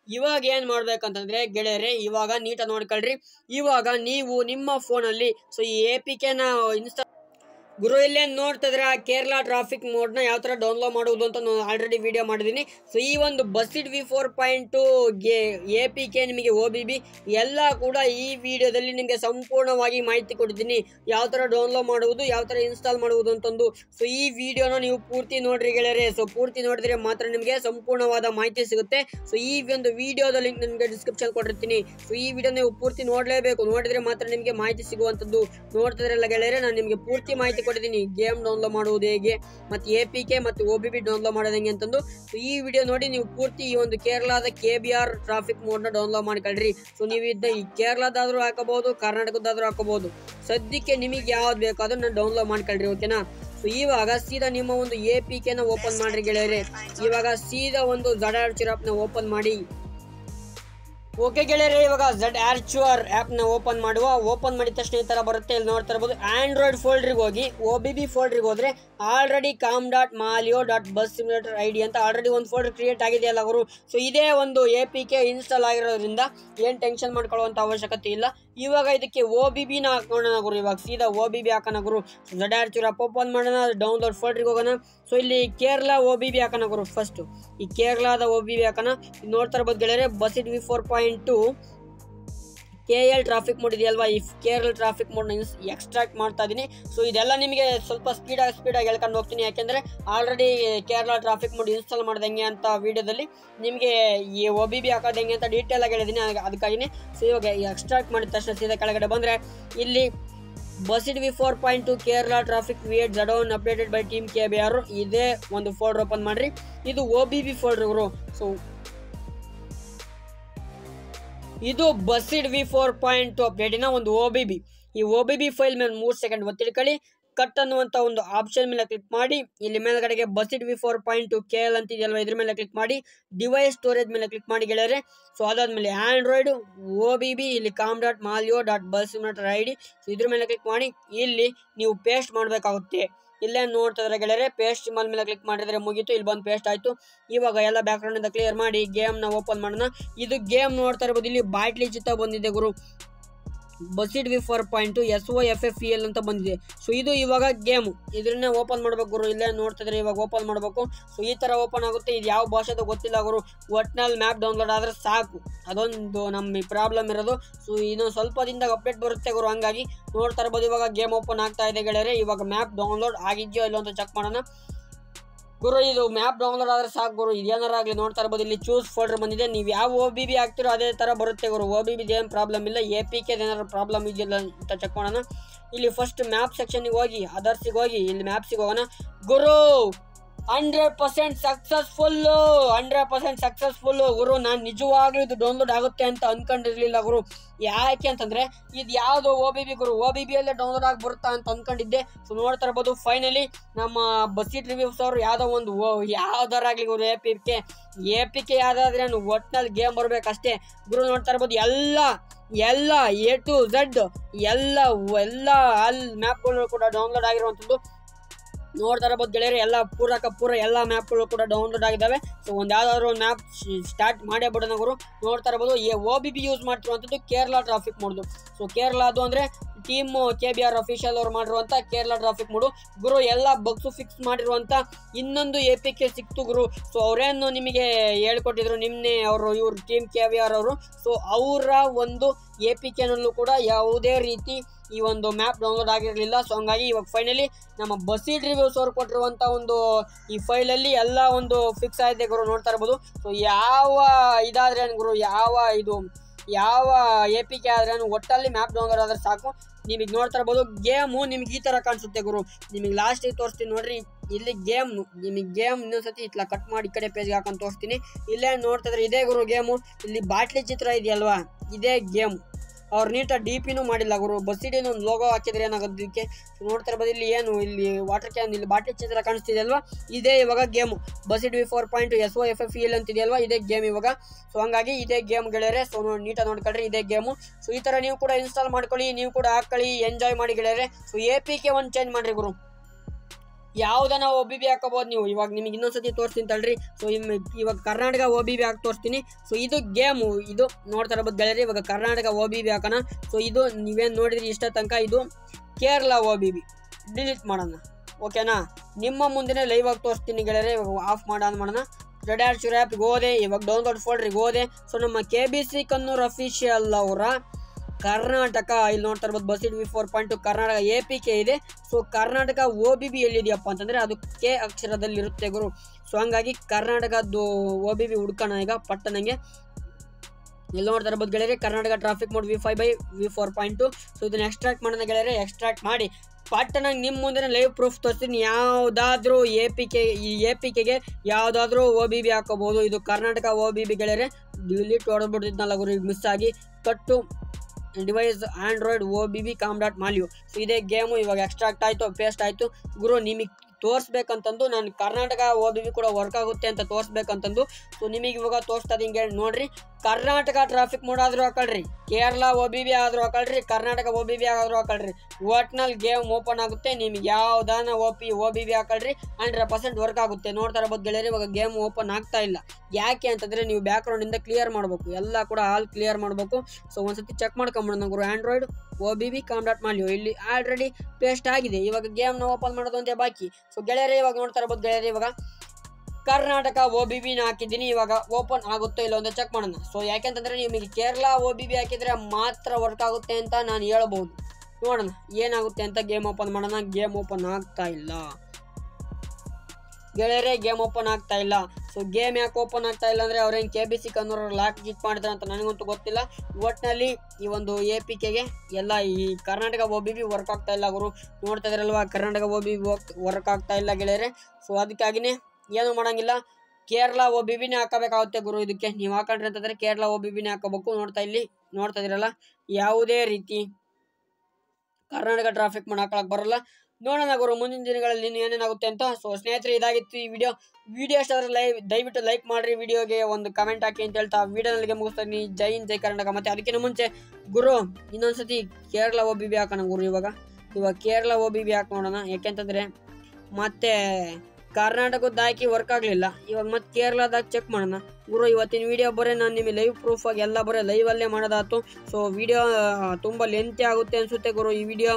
ಇವಾಗ ಏನು ಮಾಡ್ಬೇಕಂತಂದ್ರೆ ಗೆಳೆಯರೆ ಇವಾಗ ನೀಟಾಗಿ ನೋಡ್ಕೊಳ್ರಿ ಇವಾಗ ನೀವು ನಿಮ್ಮ ಫೋನಲ್ಲಿ ಸೊ ಈ ಎ ಪಿ ಕೆನ ಇನ್ಸ್ಟಾ ಗುರು ಇಲ್ಲೇ ನೋಡ್ತಿದ್ರೆ ಆ ಕೇರಳ ಟ್ರಾಫಿಕ್ ಮೋಡ್ನ ಯಾವ ಥರ ಡೌನ್ಲೋಡ್ ಮಾಡುವುದು ಅಂತ ನಾನು ಆಲ್ರೆಡಿ ವಿಡಿಯೋ ಮಾಡಿದ್ದೀನಿ ಸೊ ಈ ಒಂದು ಬಸ್ಸಿಡ್ ವಿ ಫೋರ್ ಪಾಯಿಂಟು ಗೆ ಎ ಪಿ ಕೆ ನಿಮಗೆ ಒ ಬಿ ಬಿ ಎಲ್ಲ ಕೂಡ ಈ ವಿಡಿಯೋದಲ್ಲಿ ನಿಮಗೆ ಸಂಪೂರ್ಣವಾಗಿ ಮಾಹಿತಿ ಕೊಡ್ತೀನಿ ಯಾವ ಥರ ಡೌನ್ಲೋಡ್ ಮಾಡುವುದು ಯಾವ ಥರ ಇನ್ಸ್ಟಾಲ್ ಮಾಡುವುದು ಅಂತಂದು ಸೊ ಈ ವಿಡಿಯೋನ ನೀವು ಪೂರ್ತಿ ನೋಡ್ರಿ ಗೆಳೆಯರೆ ಸೊ ಪೂರ್ತಿ ನೋಡಿದ್ರೆ ಮಾತ್ರ ನಿಮಗೆ ಸಂಪೂರ್ಣವಾದ ಮಾಹಿತಿ ಸಿಗುತ್ತೆ ಸೊ ಈ ಒಂದು ವಿಡಿಯೋದ ಲಿಂಕ್ ನಿಮಗೆ ಡಿಸ್ಕ್ರಿಪ್ಷನ್ ಕೊಟ್ಟಿರ್ತೀನಿ ಸೊ ಈ ವಿಡಿಯೋ ನೀವು ಪೂರ್ತಿ ನೋಡಲೇಬೇಕು ನೋಡಿದ್ರೆ ಮಾತ್ರ ನಿಮಗೆ ಮಾಹಿತಿ ಸಿಗುವಂಥದ್ದು ನೋಡ್ತಿದ್ರಲ್ಲ ಗೆಳೆಯರೆ ನಾನು ನಿಮಗೆ ಪೂರ್ತಿ ಮಾಹಿತಿ ಕೊಟ್ಟಿದ್ದೀನಿ ಗೇಮ್ ಡೌನ್ಲೋಡ್ ಮಾಡುವುದು ಹೇಗೆ ಮತ್ತು ಎ ಪಿ ಕೆ ಮತ್ತು ಒ ಬಿ ಬಿ ಡೌನ್ಲೋಡ್ ಮಾಡೋದು ಹೆಂಗೆ ಅಂತಂದು ಸೊ ಈ ವಿಡಿಯೋ ನೋಡಿ ನೀವು ಪೂರ್ತಿ ಈ ಒಂದು ಕೇರಳದ ಕೆ ಬಿ ಆರ್ ಟ್ರಾಫಿಕ್ ಮೋಡ್ನ ಡೌನ್ಲೋಡ್ ಮಾಡ್ಕೊಳ್ರಿ ಸೊ ನೀವು ಇದನ್ನ ಈ ಕೇರಳದಾದ್ರೂ ಹಾಕೋಬಹುದು ಕರ್ನಾಟಕದಾದ್ರೂ ಹಾಕೋಬಹುದು ಸದ್ಯಕ್ಕೆ ನಿಮಗೆ ಯಾವ್ದು ಬೇಕು ಅದನ್ನ ಡೌನ್ಲೋಡ್ ಮಾಡ್ಕೊಳ್ರಿ ಓಕೆನಾ ಸೊ ಇವಾಗ ಸೀದಾ ನಿಮ್ಮ ಒಂದು ಎ ಪಿ ಕೆನ ಓಪನ್ ಮಾಡ್ರಿ ಗೆಳೆಯರೆ ಇವಾಗ ಸೀದಾ ಒಂದು ಜಡಾರ್ ಚಿರಾಪ್ನ ಓಪನ್ ಮಾಡಿ ಓಕೆ ಗೆಳೆಯರೆ ಇವಾಗ ಝಡ್ ಆರ್ಚುವರ್ ಆ್ಯಪ್ನ ಓಪನ್ ಮಾಡುವ ಓಪನ್ ಮಾಡಿದ ತಕ್ಷಣ ಈ ಥರ ಬರುತ್ತೆ ಇಲ್ಲಿ ನೋಡ್ತಾ ಇರ್ಬೋದು ಆಂಡ್ರಾಯ್ಡ್ ಫೋಲ್ಡ್ರಿಗೆ ಹೋಗಿ ಒ ಬಿ ಬಿ ಫೋಲ್ಡ್ರಿಗೆ ಹೋದ್ರೆ already com dot Maleo dot bus simulator I D ಅಂತ ಆಲ್ರೆಡಿ ಒಂದು ಫೋಲ್ಡರ್ ಕ್ರಿಯೇಟ್ ಆಗಿದೆಯಲ್ಲ ಅವರು ಸೊ ಇದೇ ಒಂದು ಎ ಪಿ ಕೆ ಇನ್ಸ್ಟಾಲ್ ಆಗಿರೋದ್ರಿಂದ ಏನು ಟೆನ್ಷನ್ ಮಾಡ್ಕೊಳ್ಳುವಂಥ ಅವಶ್ಯಕತೆ ಇಲ್ಲ ಇವಾಗ ಇದಕ್ಕೆ ಒ ಬಿ ಬಿನ ಹಾಕೋಣ ಗುರು ಇವಾಗ ಸೀದಾ ಒ ಬಿ ಬಿ ಹಾಕೋಣ ಗುರು ಝಡ್ ಆರ್ಚುವರ್ ಆ್ಯಪ್ ಓಪನ್ ಮಾಡೋಣ ಡೌನ್ಲೋಡ್ ಫೋಲ್ಡ್ರಿಗೆ ಹೋಗೋಣ ಸೊ ಇಲ್ಲಿ ಕೇರಳ ಒ ಬಿ ಬಿ ಹಾಕೋಣ ಗುರು ಫಸ್ಟು ಈ ಕೇರಳದ ಒ ಬಿ ಬಿ ಹಾಕೋಣ ಇಲ್ಲಿ ನೋಡ್ತಾ ಇರ್ಬೋದು ಗೆಳೆಯರೆ BUSSID V four point two K L traffic mod ಇದೆಯಲ್ವಾ ಈ ಕೇರಳ ಟ್ರಾಫಿಕ್ ಮೋಡ್ನ ಎಕ್ಸ್ಟ್ರಾಕ್ಟ್ ಮಾಡ್ತಾ ಇದ್ದೀನಿ ಸೊ ಇದೆಲ್ಲ ನಿಮಗೆ ಸ್ವಲ್ಪ ಸ್ಪೀಡಾಗಿ ಸ್ಪೀಡಾಗಿ ಹೇಳ್ಕೊಂಡು ಹೋಗ್ತೀನಿ ಯಾಕೆಂದರೆ already Kerala traffic mod install ಮಾಡೋದು ಹೆಂಗೆ ಅಂತ ವಿಡಿಯೋದಲ್ಲಿ ನಿಮಗೆ ಈ ಒ ಬಿ ಬಿ ಹಾಕೋದು ಹೆಂಗೆ ಅಂತ ಡೀಟೇಲ್ ಆಗಿ ಹೇಳಿದ್ದೀನಿ ಅದಕ್ಕೆ- ಅದಕ್ಕಾಗಿನೇ ಸೊ ಇವಾಗ ಎಕ್ಸ್ಟ್ರಾಕ್ಟ್ ಮಾಡಿದ ತಕ್ಷಣ ಸೀದಾ ಕೆಳಗಡೆ ಬಂದರೆ ಇಲ್ಲಿ BUSSID V four point two Kerala traffic ವಿಯೇಟ್ ಜಡೋನ್ updated by team K B R ಇದೇ ಒಂದು ಫೋಲ್ಡರ್ ಓಪನ್ ಮಾಡ್ರಿ ಇದು ಒ ಬಿ ಬಿ ಫೋಲ್ಡರ್ ಇವರು ಸೊ ಇದು ಬಸ್ಸಿಡ್ ವಿ ಫೋರ್ ಪಾಯಿಂಟ್ ಅಪ್ಡೇಟಿನ ಒಂದು ಒ ಬಿ ಬಿ ಈ ಒ ಬಿ ಬಿ ಫೈಲ್ ಮೇಲೆ ಮೂರು ಸೆಕೆಂಡ್ ಒತ್ತಿಡ್ಕೊಳ್ಳಿ ಕಟ್ ಅನ್ನುವಂಥ ಒಂದು ಆಪ್ಷನ್ ಮೇಲೆ ಕ್ಲಿಕ್ ಮಾಡಿ ಇಲ್ಲಿ ಮೇಲ್ಗಡೆಗೆ BUSSID V four point two K L ಅಂತಿದೆಯಲ್ವ ಇದ್ರ ಮೇಲೆ ಕ್ಲಿಕ್ ಮಾಡಿ ಡಿವೈಸ್ ಸ್ಟೋರೇಜ್ ಮೇಲೆ ಕ್ಲಿಕ್ ಮಾಡಿ ಗೆಳೆಯರೆ ಸೊ ಅದಾದ್ಮೇಲೆ ಆಂಡ್ರಾಯ್ಡ್ ಒ ಬಿ ಬಿ ಇಲ್ಲಿ com dot Maleo dot bus simulator I D ಇದ್ರ ಮೇಲೆ ಕ್ಲಿಕ್ ಮಾಡಿ ಇಲ್ಲಿ ನೀವು ಪೇಸ್ಟ್ ಮಾಡಬೇಕಾಗುತ್ತೆ ಇಲ್ಲೇ ನೋಡ್ತಾ ಇದ್ರೆ ಗೆಳೆಯರೆ ಪೇಸ್ಟ್ ಸಿಂಬಲ್ ಮೇಲೆ ಕ್ಲಿಕ್ ಮಾಡಿದ್ರೆ ಮುಗೀತು ಇಲ್ಲಿ ಬಂದು ಪೇಸ್ಟ್ ಆಯಿತು ಇವಾಗ ಎಲ್ಲ ಬ್ಯಾಕ್ಗ್ರೌಂಡ್ ಇಂದ ಕ್ಲಿಯರ್ ಮಾಡಿ ಗೇಮ್ನ ಓಪನ್ ಮಾಡೋಣ ಇದು ಗೇಮ್ ನೋಡ್ತಾ ಇರ್ಬೋದು ಇಲ್ಲಿ ಬಾಟ್ಲಿ ಚಿತ್ತ ಬಂದಿದೆ ಗುರು BUSSID V four point S O F F E L ಅಂತ ಬಂದಿದೆ ಸೊ ಇದು ಇವಾಗ ಗೇಮು ಇದನ್ನೇ ಓಪನ್ ಮಾಡ್ಬೇಕು ಗುರು ಇಲ್ಲೇ ನೋಡ್ತಿದ್ರೆ ಇವಾಗ ಓಪನ್ ಮಾಡಬೇಕು ಸೊ ಈ ಥರ ಓಪನ್ ಆಗುತ್ತೆ ಇದು ಯಾವ ಭಾಷೆದು ಗೊತ್ತಿಲ್ಲ ಗುರು ಒಟ್ನಲ್ಲಿ ಮ್ಯಾಪ್ ಡೌನ್ಲೋಡ್ ಆದರೆ ಸಾಕು ಅದೊಂದು ನಮ್ಮ ಪ್ರಾಬ್ಲಮ್ ಇರೋದು ಸೊ ಇನ್ನೊಂದು ಸ್ವಲ್ಪ ದಿನದಾಗ ಅಪ್ಡೇಟ್ ಬರುತ್ತೆ ಗುರು ಹಂಗಾಗಿ ನೋಡ್ತಾ ಇರ್ಬೋದು ಇವಾಗ ಗೇಮ್ ಓಪನ್ ಆಗ್ತಾ ಇದೆ ಗೆಳೆಯರೆ ಇವಾಗ ಮ್ಯಾಪ್ ಡೌನ್ಲೋಡ್ ಆಗಿದೆಯೋ ಇಲ್ಲೋ ಅಂತ ಚೆಕ್ ಮಾಡೋಣ ಗುರು ಇದು ಮ್ಯಾಪ್ ಡೌನ್ಲೋಡ್ ಆದ್ರೆ ಸಾಕು ಗುರು ಇದೇನಾರ ಆಗಲಿ ನೋಡ್ತಾ ಇರ್ಬೋದು ಇಲ್ಲಿ ಚೂಸ್ ಫೋಲ್ಡರ್ ಬಂದಿದೆ ನೀವು ಯಾವ ಒ ಬಿ ಬಿ ಹಾಕ್ತಿರೋ ಅದೇ ಥರ ಬರುತ್ತೆ ಗುರು ಒ ಬಿ ಬಿ ಏನು ಪ್ರಾಬ್ಲಮ್ ಇಲ್ಲ ಎ ಪಿ ಕೆ ಏನಾದ್ರು ಪ್ರಾಬ್ಲಮ್ ಇದೆಯಲ್ಲ ಅಂತ ಚೆಕ್ ಮಾಡೋಣ ಇಲ್ಲಿ ಫಸ್ಟ್ ಮ್ಯಾಪ್ ಸೆಕ್ಷನ್ಗೆ ಹೋಗಿ ಅದರ್ಸಿಗೆ ಹೋಗಿ ಇಲ್ಲಿ ಮ್ಯಾಪ್ಸಿಗೆ ಹೋಗೋಣ ಗುರು hundred percent successful hundred percent successful ಗುರು ನಾನು ನಿಜವಾಗ್ಲೂ ಇದು ಡೌನ್ಲೋಡ್ ಆಗುತ್ತೆ ಅಂತ ಅನ್ಕೊಂಡಿರ್ಲಿಲ್ಲ ಗುರು ಯಾಕೆ ಅಂತಂದ್ರೆ ಇದು ಯಾವುದು ಒ ಬಿ ಬಿ ಗುರು ಒ ಬಿ ಬಿ ಅಲ್ಲೇ ಡೌನ್ಲೋಡ್ ಆಗಿ ಬರುತ್ತಾ ಅಂತ ಅನ್ಕೊಂಡಿದ್ದೆ ಸೊ ನೋಡ್ತಾ ಇರ್ಬೋದು ಫೈನಲಿ ನಮ್ಮ ಬಸ್ಸಿಟ್ ರಿವ್ಯೂಸ್ ಅವರು ಯಾವುದೋ ಒಂದು ಓ ಯಾವ್ದಾರಾಗ್ಲಿ ಗುರು A P K A P K ಯಾವ್ದಾದ್ರೆ ಒಟ್ನಲ್ಲಿ ಗೇಮ್ ಬರ್ಬೇಕಷ್ಟೇ ಗುರು ನೋಡ್ತಾ ಇರ್ಬೋದು ಎಲ್ಲ ಎಲ್ಲ ಎ ಟು ಝಡ್ ಎಲ್ಲ ಎಲ್ಲ ಅಲ್ಲಿ ಮ್ಯಾಪ್ಗಳು ಕೂಡ ಡೌನ್ಲೋಡ್ ಆಗಿರುವಂಥದ್ದು ನೋಡ್ತಾ ಇರ್ಬೋದು ಗೆಳೆಯರು ಎಲ್ಲ ಪೂರಕ ಪೂರ ಎಲ್ಲ ಮ್ಯಾಪ್ಗಳು ಕೂಡ ಡೌನ್ಲೋಡ್ ಆಗಿದ್ದಾವೆ ಸೊ ಒಂದು ಯಾವ್ದಾದ್ರು ಒಂದು ಮ್ಯಾಪ್ ಸ್ಟಾರ್ಟ್ ಮಾಡೇ ಬಿಡೋಣ ಗುರು ನೋಡ್ತಾ ಇರ್ಬೋದು ಒ ಬಿ ಬಿ ಯೂಸ್ ಮಾಡ್ತಿರುವಂಥದ್ದು ಕೇರಳ ಟ್ರಾಫಿಕ್ ಮೋಡ್ದು ಸೊ ಕೇರಳ ಅದು ಅಂದರೆ team K B R official ಅವ್ರು ಮಾಡಿರುವಂಥ ಕೇರಳ ಟ್ರಾಫಿಕ್ ಮೂಡು ಗುರು ಎಲ್ಲ ಬಗ್ಸು ಫಿಕ್ಸ್ ಮಾಡಿರುವಂಥ ಇನ್ನೊಂದು ಎ ಪಿ ಕೆ ಸಿಕ್ತು ಗುರು ಸೊ ಅವರೇನು ನಿಮಗೆ ಹೇಳ್ಕೊಟ್ಟಿದ್ರು ನಿನ್ನೆ ಅವರು ಇವ್ರು ಟೀಮ್ ಕೆ ವಿ ಆರ್ ಅವರು ಸೊ ಅವರ ಒಂದು ಎ ಪಿ ಕೆನಲ್ಲೂ ಕೂಡ ಯಾವುದೇ ರೀತಿ ಈ ಒಂದು ಮ್ಯಾಪ್ ಡೌನ್ಲೋಡ್ ಆಗಿರಲಿಲ್ಲ ಸೊ ಹಂಗಾಗಿ ಇವಾಗ ಫೈನಲಿ ನಮ್ಮ ಬಸ್ಸಿಡ್ ರಿವ್ಯೂಸ್ ಅವ್ರು ಕೊಟ್ಟಿರುವಂಥ ಒಂದು ಈ ಫೈಲಲ್ಲಿ ಎಲ್ಲ ಒಂದು ಫಿಕ್ಸ್ ಆಗಿದೆ ಗುರು ನೋಡ್ತಾ ಇರ್ಬೋದು ಸೊ ಯಾವ ಇದಾದ್ರೆ ಗುರು ಯಾವ ಇದು ಯಾವ ಎ ಪಿ ಕೆ ಆದ್ರೆ ಒಟ್ಟಲ್ಲಿ ಮ್ಯಾಪ್ ಡೌನ್ಲೋಡ್ ಆದ್ರೆ ಸಾಕು ನಿಮಗೆ ನೋಡ್ತಾ ಇರ್ಬೋದು ಗೇಮು ನಿಮ್ಗೆ ಈ ಥರ ಕಾಣಿಸುತ್ತೆ ಗುರು ನಿಮಗೆ ಲಾಸ್ಟಿಗೆ ತೋರಿಸ್ತೀನಿ ನೋಡ್ರಿ ಇಲ್ಲಿ ಗೇಮ್ ನಿಮಗೆ ಗೇಮ್ ಇನ್ನೊಂದ್ಸತಿ ಇತ್ಲ ಕಟ್ ಮಾಡಿ ಈ ಕಡೆ ಪೇಜ್ಗೆ ಹಾಕೊಂಡು ತೋರಿಸ್ತೀನಿ ಇಲ್ಲೇ ನೋಡ್ತಾ ಇದ್ರೆ ಇದೇ ಗುರು ಗೇಮು ಇಲ್ಲಿ ಬಾಟ್ಲಿ ಚಿತ್ರ ಇದೆಯಲ್ವಾ ಇದೇ ಗೇಮ್ ಅವ್ರು ನೀಟಾಗಿ ಡಿ ಪಿನೂ ಮಾಡಿಲ್ಲ ಗುರು ಬಸ್ಸಿಡಿನ ಒಂದು ಲೋಗೋ ಹಾಕಿದ್ರೆ ಏನಾಗೋದಕ್ಕೆ ನೋಡ್ತಾ ಇರ್ಬೋದು ಇಲ್ಲಿ ಏನು ಇಲ್ಲಿ ವಾಟರ್ ಕ್ಯಾನ್ ಇಲ್ಲಿ ಬಾಟ್ಲಿ ಚಿತ್ರ ಕಾಣಿಸ್ತಿದೆ ಅಲ್ವಾ ಇದೇ ಇವಾಗ game BUSSID V four point S O F F L ಅಂತಿದೆಯಲ್ವಾ ಇದೇ ಗೇಮ್ ಇವಾಗ ಸೊ ಹಂಗಾಗಿ ಇದೇ ಗೇಮ್ ಗೆಳೆಯರೆ ಸೊ ನೀಟಾಗಿ ನೋಡ್ಕೊಳ್ರಿ ಇದೇ ಗೇಮು ಸೊ ಈ ಥರ ನೀವು ಕೂಡ ಇನ್ಸ್ಟಾಲ್ ಮಾಡ್ಕೊಳ್ಳಿ ನೀವು ಕೂಡ ಹಾಕೊಳ್ಳಿ ಎಂಜಾಯ್ ಮಾಡಿ ಗೆಳೆಯರೆ ಸೊ ಎ ಪಿ ಕೆ ಒಂದು ಚೇಂಜ್ ಮಾಡಿರಿ ಗುರು ಯಾವ್ದನ ಒ ಬಿ ಬಿ ಹಾಕೋಬಹುದು ನೀವು ಇವಾಗ ನಿಮಗೆ ಇನ್ನೊಂದ್ಸತಿ ತೋರಿಸ್ತೀನಿ ತಡ್ರಿ ಸೊ ಇವಾಗ ಕರ್ನಾಟಕ ಒ ಬಿ ಬಿ ಹಾಕಿ ತೋರಿಸ್ತೀನಿ ಸೊ ಇದು ಗೇಮು ಇದು ನೋಡ್ತಾ ಇರ್ಬೋದು ಗೆಳೆಯರಿ ಇವಾಗ ಕರ್ನಾಟಕ ಒ ಬಿ ಬಿ ಹಾಕೋಣ ಸೊ ಇದು ನೀವೇನು ನೋಡಿದ್ರಿ ಇಷ್ಟ ತನಕ ಇದು Kerala O B B delete ಮಾಡೋಣ ಓಕೆನಾ ನಿಮ್ಮ ಮುಂದೆನೇ ಲೈವ್ ಆಗಿ ತೋರಿಸ್ತೀನಿ ಗೆಳೆಯರೆ ಇವಾಗ ಆಫ್ ಮಾಡೋಣ ಮಾಡೋಣ ರೆಡ್ ಆರ್ ಶೂರ್ ಆ್ಯಪ್ಗೆ ಹೋದೆ ಇವಾಗ ಡೌನ್ಲೋಡ್ ಫೋಲ್ಡ್ರಿಗೆ ಹೋದೆ ಸೊ ನಮ್ಮ K B C Kannur official ಅವರ ಕರ್ನಾಟಕ ಇಲ್ಲಿ ನೋಡ್ತಾ ಇರ್ಬೋದು ಬಸ್ V four point Karnataka A P K ಇದೆ so Karnataka O B B ಎಲ್ಲಿದೆಯಪ್ಪ ಅಂತಂದರೆ ಅದು ಕೆ ಅಕ್ಷರದಲ್ಲಿ ಇರುತ್ತೆ ಗುರು ಸೊ ಹಂಗಾಗಿ ಕರ್ನಾಟಕದ್ದು ಒ ಬಿ ಬಿ ಹುಡ್ಕೋಣ ಈಗ ಪಟ್ಟಣಂಗೆ ಇಲ್ಲಿ ನೋಡ್ತಾ ಇರ್ಬೋದು ಗೆಳೆಯರೆ Karnataka traffic mode V five by V four point two so ಇದನ್ನ ಎಕ್ಸ್ಟ್ರಾಕ್ಟ್ ಮಾಡೋಣ ಗೆಳೆಯರೆ ಎಕ್ಸ್ಟ್ರಾಕ್ಟ್ ಮಾಡಿ ಪಟ್ಟಣ ನಿಮ್ಮ ಮುಂದೆ ಲೈವ್ ಪ್ರೂಫ್ ತೋರಿಸ್ತೀನಿ ಯಾವುದಾದ್ರೂ ಎ ಪಿ ಕೆ ಈ ಎ ಪಿ ಕೆಗೆ ಯಾವುದಾದ್ರೂ ಒ ಬಿ ಬಿ ಹಾಕೋಬೋದು ಇದು ಕರ್ನಾಟಕ ಒ ಬಿ ಬಿ ಗೆಳೆಯರೆ ಡಿಲೀಟ್ ಹೊಡೆದ್ಬಿಟ್ಟಿದ್ನಲ್ಲ ಗುರು ಈಗ ಮಿಸ್ ಆಗಿ ಕಟ್ಟು device android O B B com dot ಮಾಲ್ಯು ಸೊ ಇದೇ ಗೇಮು ಇವಾಗ ಎಕ್ಸ್ಟ್ರಾಕ್ಟ್ ಆಯಿತು ಪೇಸ್ಟ್ ಆಯಿತು ಗುರು ನಿಮಗೆ ತೋರಿಸ್ಬೇಕಂತಂದು ನಾನು ಕರ್ನಾಟಕ ಒ ಬಿ ಬಿ ಕೂಡ ವರ್ಕ್ ಆಗುತ್ತೆ ಅಂತ ತೋರಿಸ್ಬೇಕಂತಂದು ಸೊ ನಿಮಗೆ ಇವಾಗ ತೋರಿಸ್ತಾ ಹಿಂಗೆ ನೋಡ್ರಿ ಕರ್ನಾಟಕ ಟ್ರಾಫಿಕ್ ಮೋಡ್ ಆದರೂ ಹಾಕೊಳ್ರಿ ಕೇರಳ ಒ ಬಿ ಬಿ ಆದರೂ ಹಾಕೊಳ್ರಿ ಕರ್ನಾಟಕ ಒ ಬಿ ಬಿ ಆದರೂ ಹಾಕೊಳ್ರಿ ಒಟ್ನಲ್ಲಿ ಗೇಮ್ ಓಪನ್ ಆಗುತ್ತೆ ನಿಮ್ಗೆ ಯಾವ್ದಾನ O P O B B ಹಾಕೊಳ್ರಿ ಹಂಡ್ರೆಡ್ ಪರ್ಸೆಂಟ್ ವರ್ಕ್ ಆಗುತ್ತೆ ನೋಡ್ತಾ ಇರ್ಬೋದು ಗೆಳೆಯರಿ ಇವಾಗ ಗೇಮ್ ಓಪನ್ ಆಗ್ತಾ ಇಲ್ಲ ಯಾಕೆ ಅಂತಂದರೆ ನೀವು ಬ್ಯಾಕ್ಗ್ರೌಂಡಿಂದ ಕ್ಲಿಯರ್ ಮಾಡಬೇಕು ಎಲ್ಲ ಕೂಡ ಆಲ್ ಕ್ಲಿಯರ್ ಮಾಡಬೇಕು ಸೊ ಒಂದ್ಸತಿ ಚೆಕ್ ಮಾಡ್ಕೊಂಬಿಡೋಣ ಗುರು android O B B com dot ಮಾಲ್ಯೋ ಇಲ್ಲಿ ಆಲ್ರೆಡಿ ಪೇಸ್ಟ್ ಆಗಿದೆ ಇವಾಗ ಗೇಮ್ನ ಓಪನ್ ಮಾಡೋದು ಒಂದೇ ಬಾಕಿ ಸೊ ಗೆಳೆಯರೇ ಇವಾಗ ನೋಡ್ತಾ ಇರ್ಬೋದು ಗೆಳೆಯರೇ ಇವಾಗ ಕರ್ನಾಟಕ ಒ ಬಿ ಬಿನ ಹಾಕಿದ್ದೀನಿ ಇವಾಗ ಓಪನ್ ಆಗುತ್ತೋ ಇಲ್ಲ ಅಂತ ಚೆಕ್ ಮಾಡೋಣ ಸೊ ಯಾಕೆಂತಂದ್ರೆ ನಿಮಗೆ ಕೇರಳ ಒ ಬಿ ಬಿ ಹಾಕಿದ್ರೆ ಮಾತ್ರ ವರ್ಕ್ ಆಗುತ್ತೆ ಅಂತ ನಾನು ಹೇಳ್ಬೋದು ನೋಡೋಣ ಏನಾಗುತ್ತೆ ಅಂತ ಗೇಮ್ ಓಪನ್ ಮಾಡೋಣ ಗೇಮ್ ಓಪನ್ ಆಗ್ತಾ ಇಲ್ಲ ಗೆಳೆಯರೇ ಗೇಮ್ ಓಪನ್ ಆಗ್ತಾ ಇಲ್ಲ ಸೊ ಗೇಮ್ ಯಾಕೆ ಓಪನ್ ಆಗ್ತಾ ಇಲ್ಲ ಅಂದರೆ ಅವ್ರೇನು K B C Kannur lock ಗಿಕ್ ಮಾಡಿದ್ರೆ ಅಂತ ನನಗಂತೂ ಗೊತ್ತಿಲ್ಲ ಒಟ್ಟಿನಲ್ಲಿ ಈ ಒಂದು ಎ ಪಿ ಕೆಗೆ ಎಲ್ಲ ಈ Karnataka O B B work ಆಗ್ತಾ ಇಲ್ಲ ಗುರು ನೋಡ್ತಾ ಇದ್ರಲ್ವಾ Karnataka O B B work ಆಗ್ತಾ ಇಲ್ಲ ಗೆಳೆಯರೆ ಸೊ ಅದಕ್ಕಾಗಿನೇ ಏನು ಮಾಡೋಂಗಿಲ್ಲ ಕೇರಳ ಒ ಬಿ ಬಿನೇ ಹಾಕಬೇಕಾಗುತ್ತೆ ಗುರು ಇದಕ್ಕೆ ನೀವು ಹಾಕೊಂಡ್ರಿ ಅಂತಂದರೆ ಕೇರಳ ಒ ಬಿ ಬಿನೇ ಹಾಕೋಬೇಕು ನೋಡ್ತಾ ಇಲ್ಲಿ ನೋಡ್ತಾ ಇದ್ದೀರಲ್ಲ ಯಾವುದೇ ರೀತಿ ಕರ್ನಾಟಕ ಟ್ರಾಫಿಕ್ ಮಾಡಿ ಹಾಕೊಳಕ್ ಬರಲ್ಲ ನೋಡೋಣ ಗುರು ಮುಂದಿನ ದಿನಗಳಲ್ಲಿ ಇನ್ನು ಏನೇನಾಗುತ್ತೆ ಅಂತ ಸೊ ಸ್ನೇಹಿತರೆ ಇದಾಗಿತ್ತು ಈ ವಿಡಿಯೋ ವಿಡಿಯೋ ಎಷ್ಟಾದ್ರೆ ಲೈವ್ ದಯವಿಟ್ಟು ಲೈಕ್ ಮಾಡಿರಿ ವಿಡಿಯೋಗೆ ಒಂದು ಕಮೆಂಟ್ ಹಾಕಿ ಅಂತ ಹೇಳ್ತಾ ವಿಡಿಯೋನಲ್ಲಿಗೆ ಮುಗಿಸ್ತೀನಿ ಜೈ ಹಿಂದ್ ಜೈ ಕರ್ನಾಟಕ ಮತ್ತೆ ಅದಕ್ಕಿಂತ ಮುಂಚೆ ಗುರು ಇನ್ನೊಂದ್ಸತಿ ಕೇರಳ ಒ ಬಿ ಬಿ ಹಾಕೋಣ ಗುರು ಇವಾಗ ಇವಾಗ ಕೇರಳ ಒ ಬಿ ಬಿ ಹಾಕಿ ನೋಡೋಣ ಯಾಕೆಂತಂದ್ರೆ ಮತ್ತೆ ಕರ್ನಾಟಕದ ಹಾಕಿ ವರ್ಕ್ ಆಗಲಿಲ್ಲ ಇವಾಗ ಮತ್ತೆ ಕೇರಳದಾಗ ಚೆಕ್ ಮಾಡೋಣ ಗುರು ಇವತ್ತಿನ ವಿಡಿಯೋ ಬರೀ ನಾನು ನಿಮಗೆ ಲೈವ್ ಪ್ರೂಫ್ ಆಗಿ ಎಲ್ಲ ಬರೀ ಲೈವಲ್ಲೇ ಮಾಡೋದಾಯ್ತು ಸೊ ವಿಡಿಯೋ ತುಂಬ ಲೆಂತಿ ಆಗುತ್ತೆ ಅನಿಸುತ್ತೆ ಗುರು ಈ ವಿಡಿಯೋ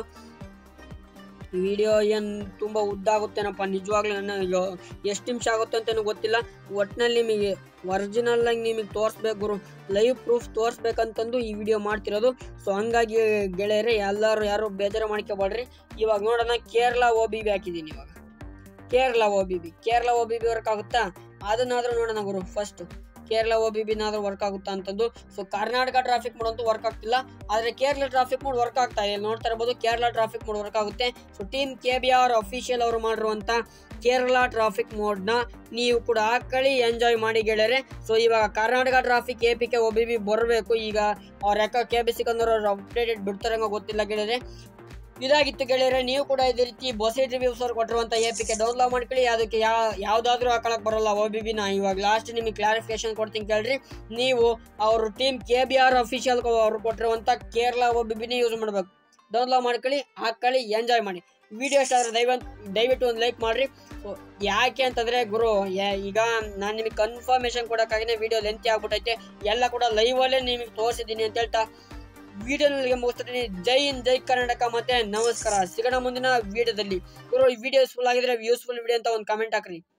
ವಿಡಿಯೋ ಏನು ತುಂಬ ಉದ್ದ ಆಗುತ್ತೇನಪ್ಪ ನಿಜವಾಗ್ಲೂ ನನ್ನ ಎಷ್ಟು ನಿಮಿಷ ಆಗುತ್ತೆ ಅಂತಲೂ ಗೊತ್ತಿಲ್ಲ ಒಟ್ಟಿನಲ್ಲಿ ನಿಮಗೆ ಒರಿಜಿನಲ್ ಆಗಿ ನಿಮಗೆ ತೋರಿಸ್ಬೇಕು ಗುರು ಲೈವ್ ಪ್ರೂಫ್ ತೋರಿಸ್ಬೇಕಂತಂದು ಈ ವಿಡಿಯೋ ಮಾಡ್ತಿರೋದು ಸೊ ಹಂಗಾಗಿ ಗೆಳೆಯರೆ ಎಲ್ಲರೂ ಯಾರು ಬೇಜಾರು ಮಾಡ್ಕೋಬೇಡ್ರಿ ಇವಾಗ ನೋಡೋಣ ಕೇರಳ ಒ ಬಿ ಬಿ ಹಾಕಿದ್ದೀನಿ ಇವಾಗ Kerala O B B Kerala O B B work ಆಗುತ್ತಾ ಅದನ್ನಾದ್ರೂ ನೋಡೋಣ ಗುರು ಫಸ್ಟ್ ಕೇರಳ ಒ ಬಿ ಬಿನಾದ್ರೂ ವರ್ಕ್ ಆಗುತ್ತಾ ಅಂತಂದು ಸೊ ಕರ್ನಾಟಕ ಟ್ರಾಫಿಕ್ ಮೋಡ್ ಅಂತೂ ವರ್ಕ್ ಆಗ್ತಿಲ್ಲ ಆದರೆ ಕೇರಳ ಟ್ರಾಫಿಕ್ ಮೋಡ್ ವರ್ಕ್ ಆಗ್ತಾ ಇದೆ ನೋಡ್ತಾ ಇರ್ಬೋದು ಕೇರಳ ಟ್ರಾಫಿಕ್ ಮೋಡ್ ವರ್ಕ್ ಆಗುತ್ತೆ so team K B R official ಅವರು ಮಾಡಿರುವಂಥ ಕೇರಳ ಟ್ರಾಫಿಕ್ ಮೋಡ್ನ ನೀವು ಕೂಡ ಹಾಕೊಳ್ಳಿ ಎಂಜಾಯ್ ಮಾಡಿ ಗೆಳೆಯರೆ ಸೊ ಇವಾಗ Karnataka traffic A P K O B B ಬರಬೇಕು ಈಗ ಅವ್ರ ಯಾಕೆ ಕೆ ಬಿ ಸಿಕಂದರ್ ಅವ್ರು ಅಪ್ಡೇಟೆಡ್ ಬಿಡ್ತಾರಂಗೋ ಗೊತ್ತಿಲ್ಲ ಗೆಳೆಯರೆ ಇದಾಗಿತ್ತು ಗೆಳೆಯರೆ ನೀವು ಕೂಡ ಇದೇ ರೀತಿ ಬೊಸೆಟ್ ರಿವ್ಯೂಸ್ ಅವ್ರು ಕೊಟ್ಟಿರುವಂಥ ಎ ಪಿ ಕೆ ಡೌನ್ಲೋಡ್ ಮಾಡ್ಕೊಳ್ಳಿ ಅದಕ್ಕೆ ಯಾ ಯಾವುದಾದ್ರೂ ಹಾಕೊಳಕ್ ಬರಲ್ಲ ಒ ಬಿ ಬಿನ ಇವಾಗ ಲಾಸ್ಟ್ ನಿಮಗೆ ಕ್ಲಾರಿಫಿಕೇಶನ್ ಕೊಡ್ತೀನಿ ಕೇಳ್ರಿ ನೀವು ಅವ್ರ team K B R official ಅವರು ಕೊಟ್ಟಿರುವಂಥ ಕೇರಳ ಒ ಬಿ ಬಿನೇ ಯೂಸ್ ಮಾಡಬೇಕು ಡೌನ್ಲೋಡ್ ಮಾಡ್ಕೊಳ್ಳಿ ಹಾಕೊಳ್ಳಿ ಎಂಜಾಯ್ ಮಾಡಿ ವಿಡಿಯೋ ಇಷ್ಟ ಆದರೆ ದಯವಂತ ದಯವಿಟ್ಟು ಒಂದು ಲೈಕ್ ಮಾಡಿರಿ ಸೊ ಯಾಕೆ ಅಂತಂದರೆ ಗುರು ಯಾ- ಈಗ ನಾನು ನಿಮಗೆ ಕನ್ಫರ್ಮೇಷನ್ ಕೊಡೋಕ್ಕಾಗಿನೇ ವಿಡಿಯೋ ಲೆಂತಿ ಆಗ್ಬಿಟ್ಟೈತೆ ಎಲ್ಲ ಕೂಡ ಲೈವಲ್ಲೇ ನಿಮಗೆ ತೋರಿಸಿದ್ದೀನಿ ಅಂತ ಹೇಳ್ತಾ ವಿಡಿಯೋನಲ್ಲಿಗೆ ಮುಗಿಸ್ತೀನಿ ಜೈ ಹಿಂದ್ ಜೈ ಕರ್ನಾಟಕ ಮತ್ತೆ ನಮಸ್ಕಾರ ಸಿಗೋಣ ಮುಂದಿನ ವಿಡಿಯೋದಲ್ಲಿ ಗುರು ಈ ವಿಡಿಯೋ ಯೂಸ್ಫುಲ್ ಆಗಿದ್ರೆ ಯೂಸ್ಫುಲ್ ವಿಡಿಯೋ ಅಂತ ಒಂದು ಕಮೆಂಟ್ ಹಾಕ್ರಿ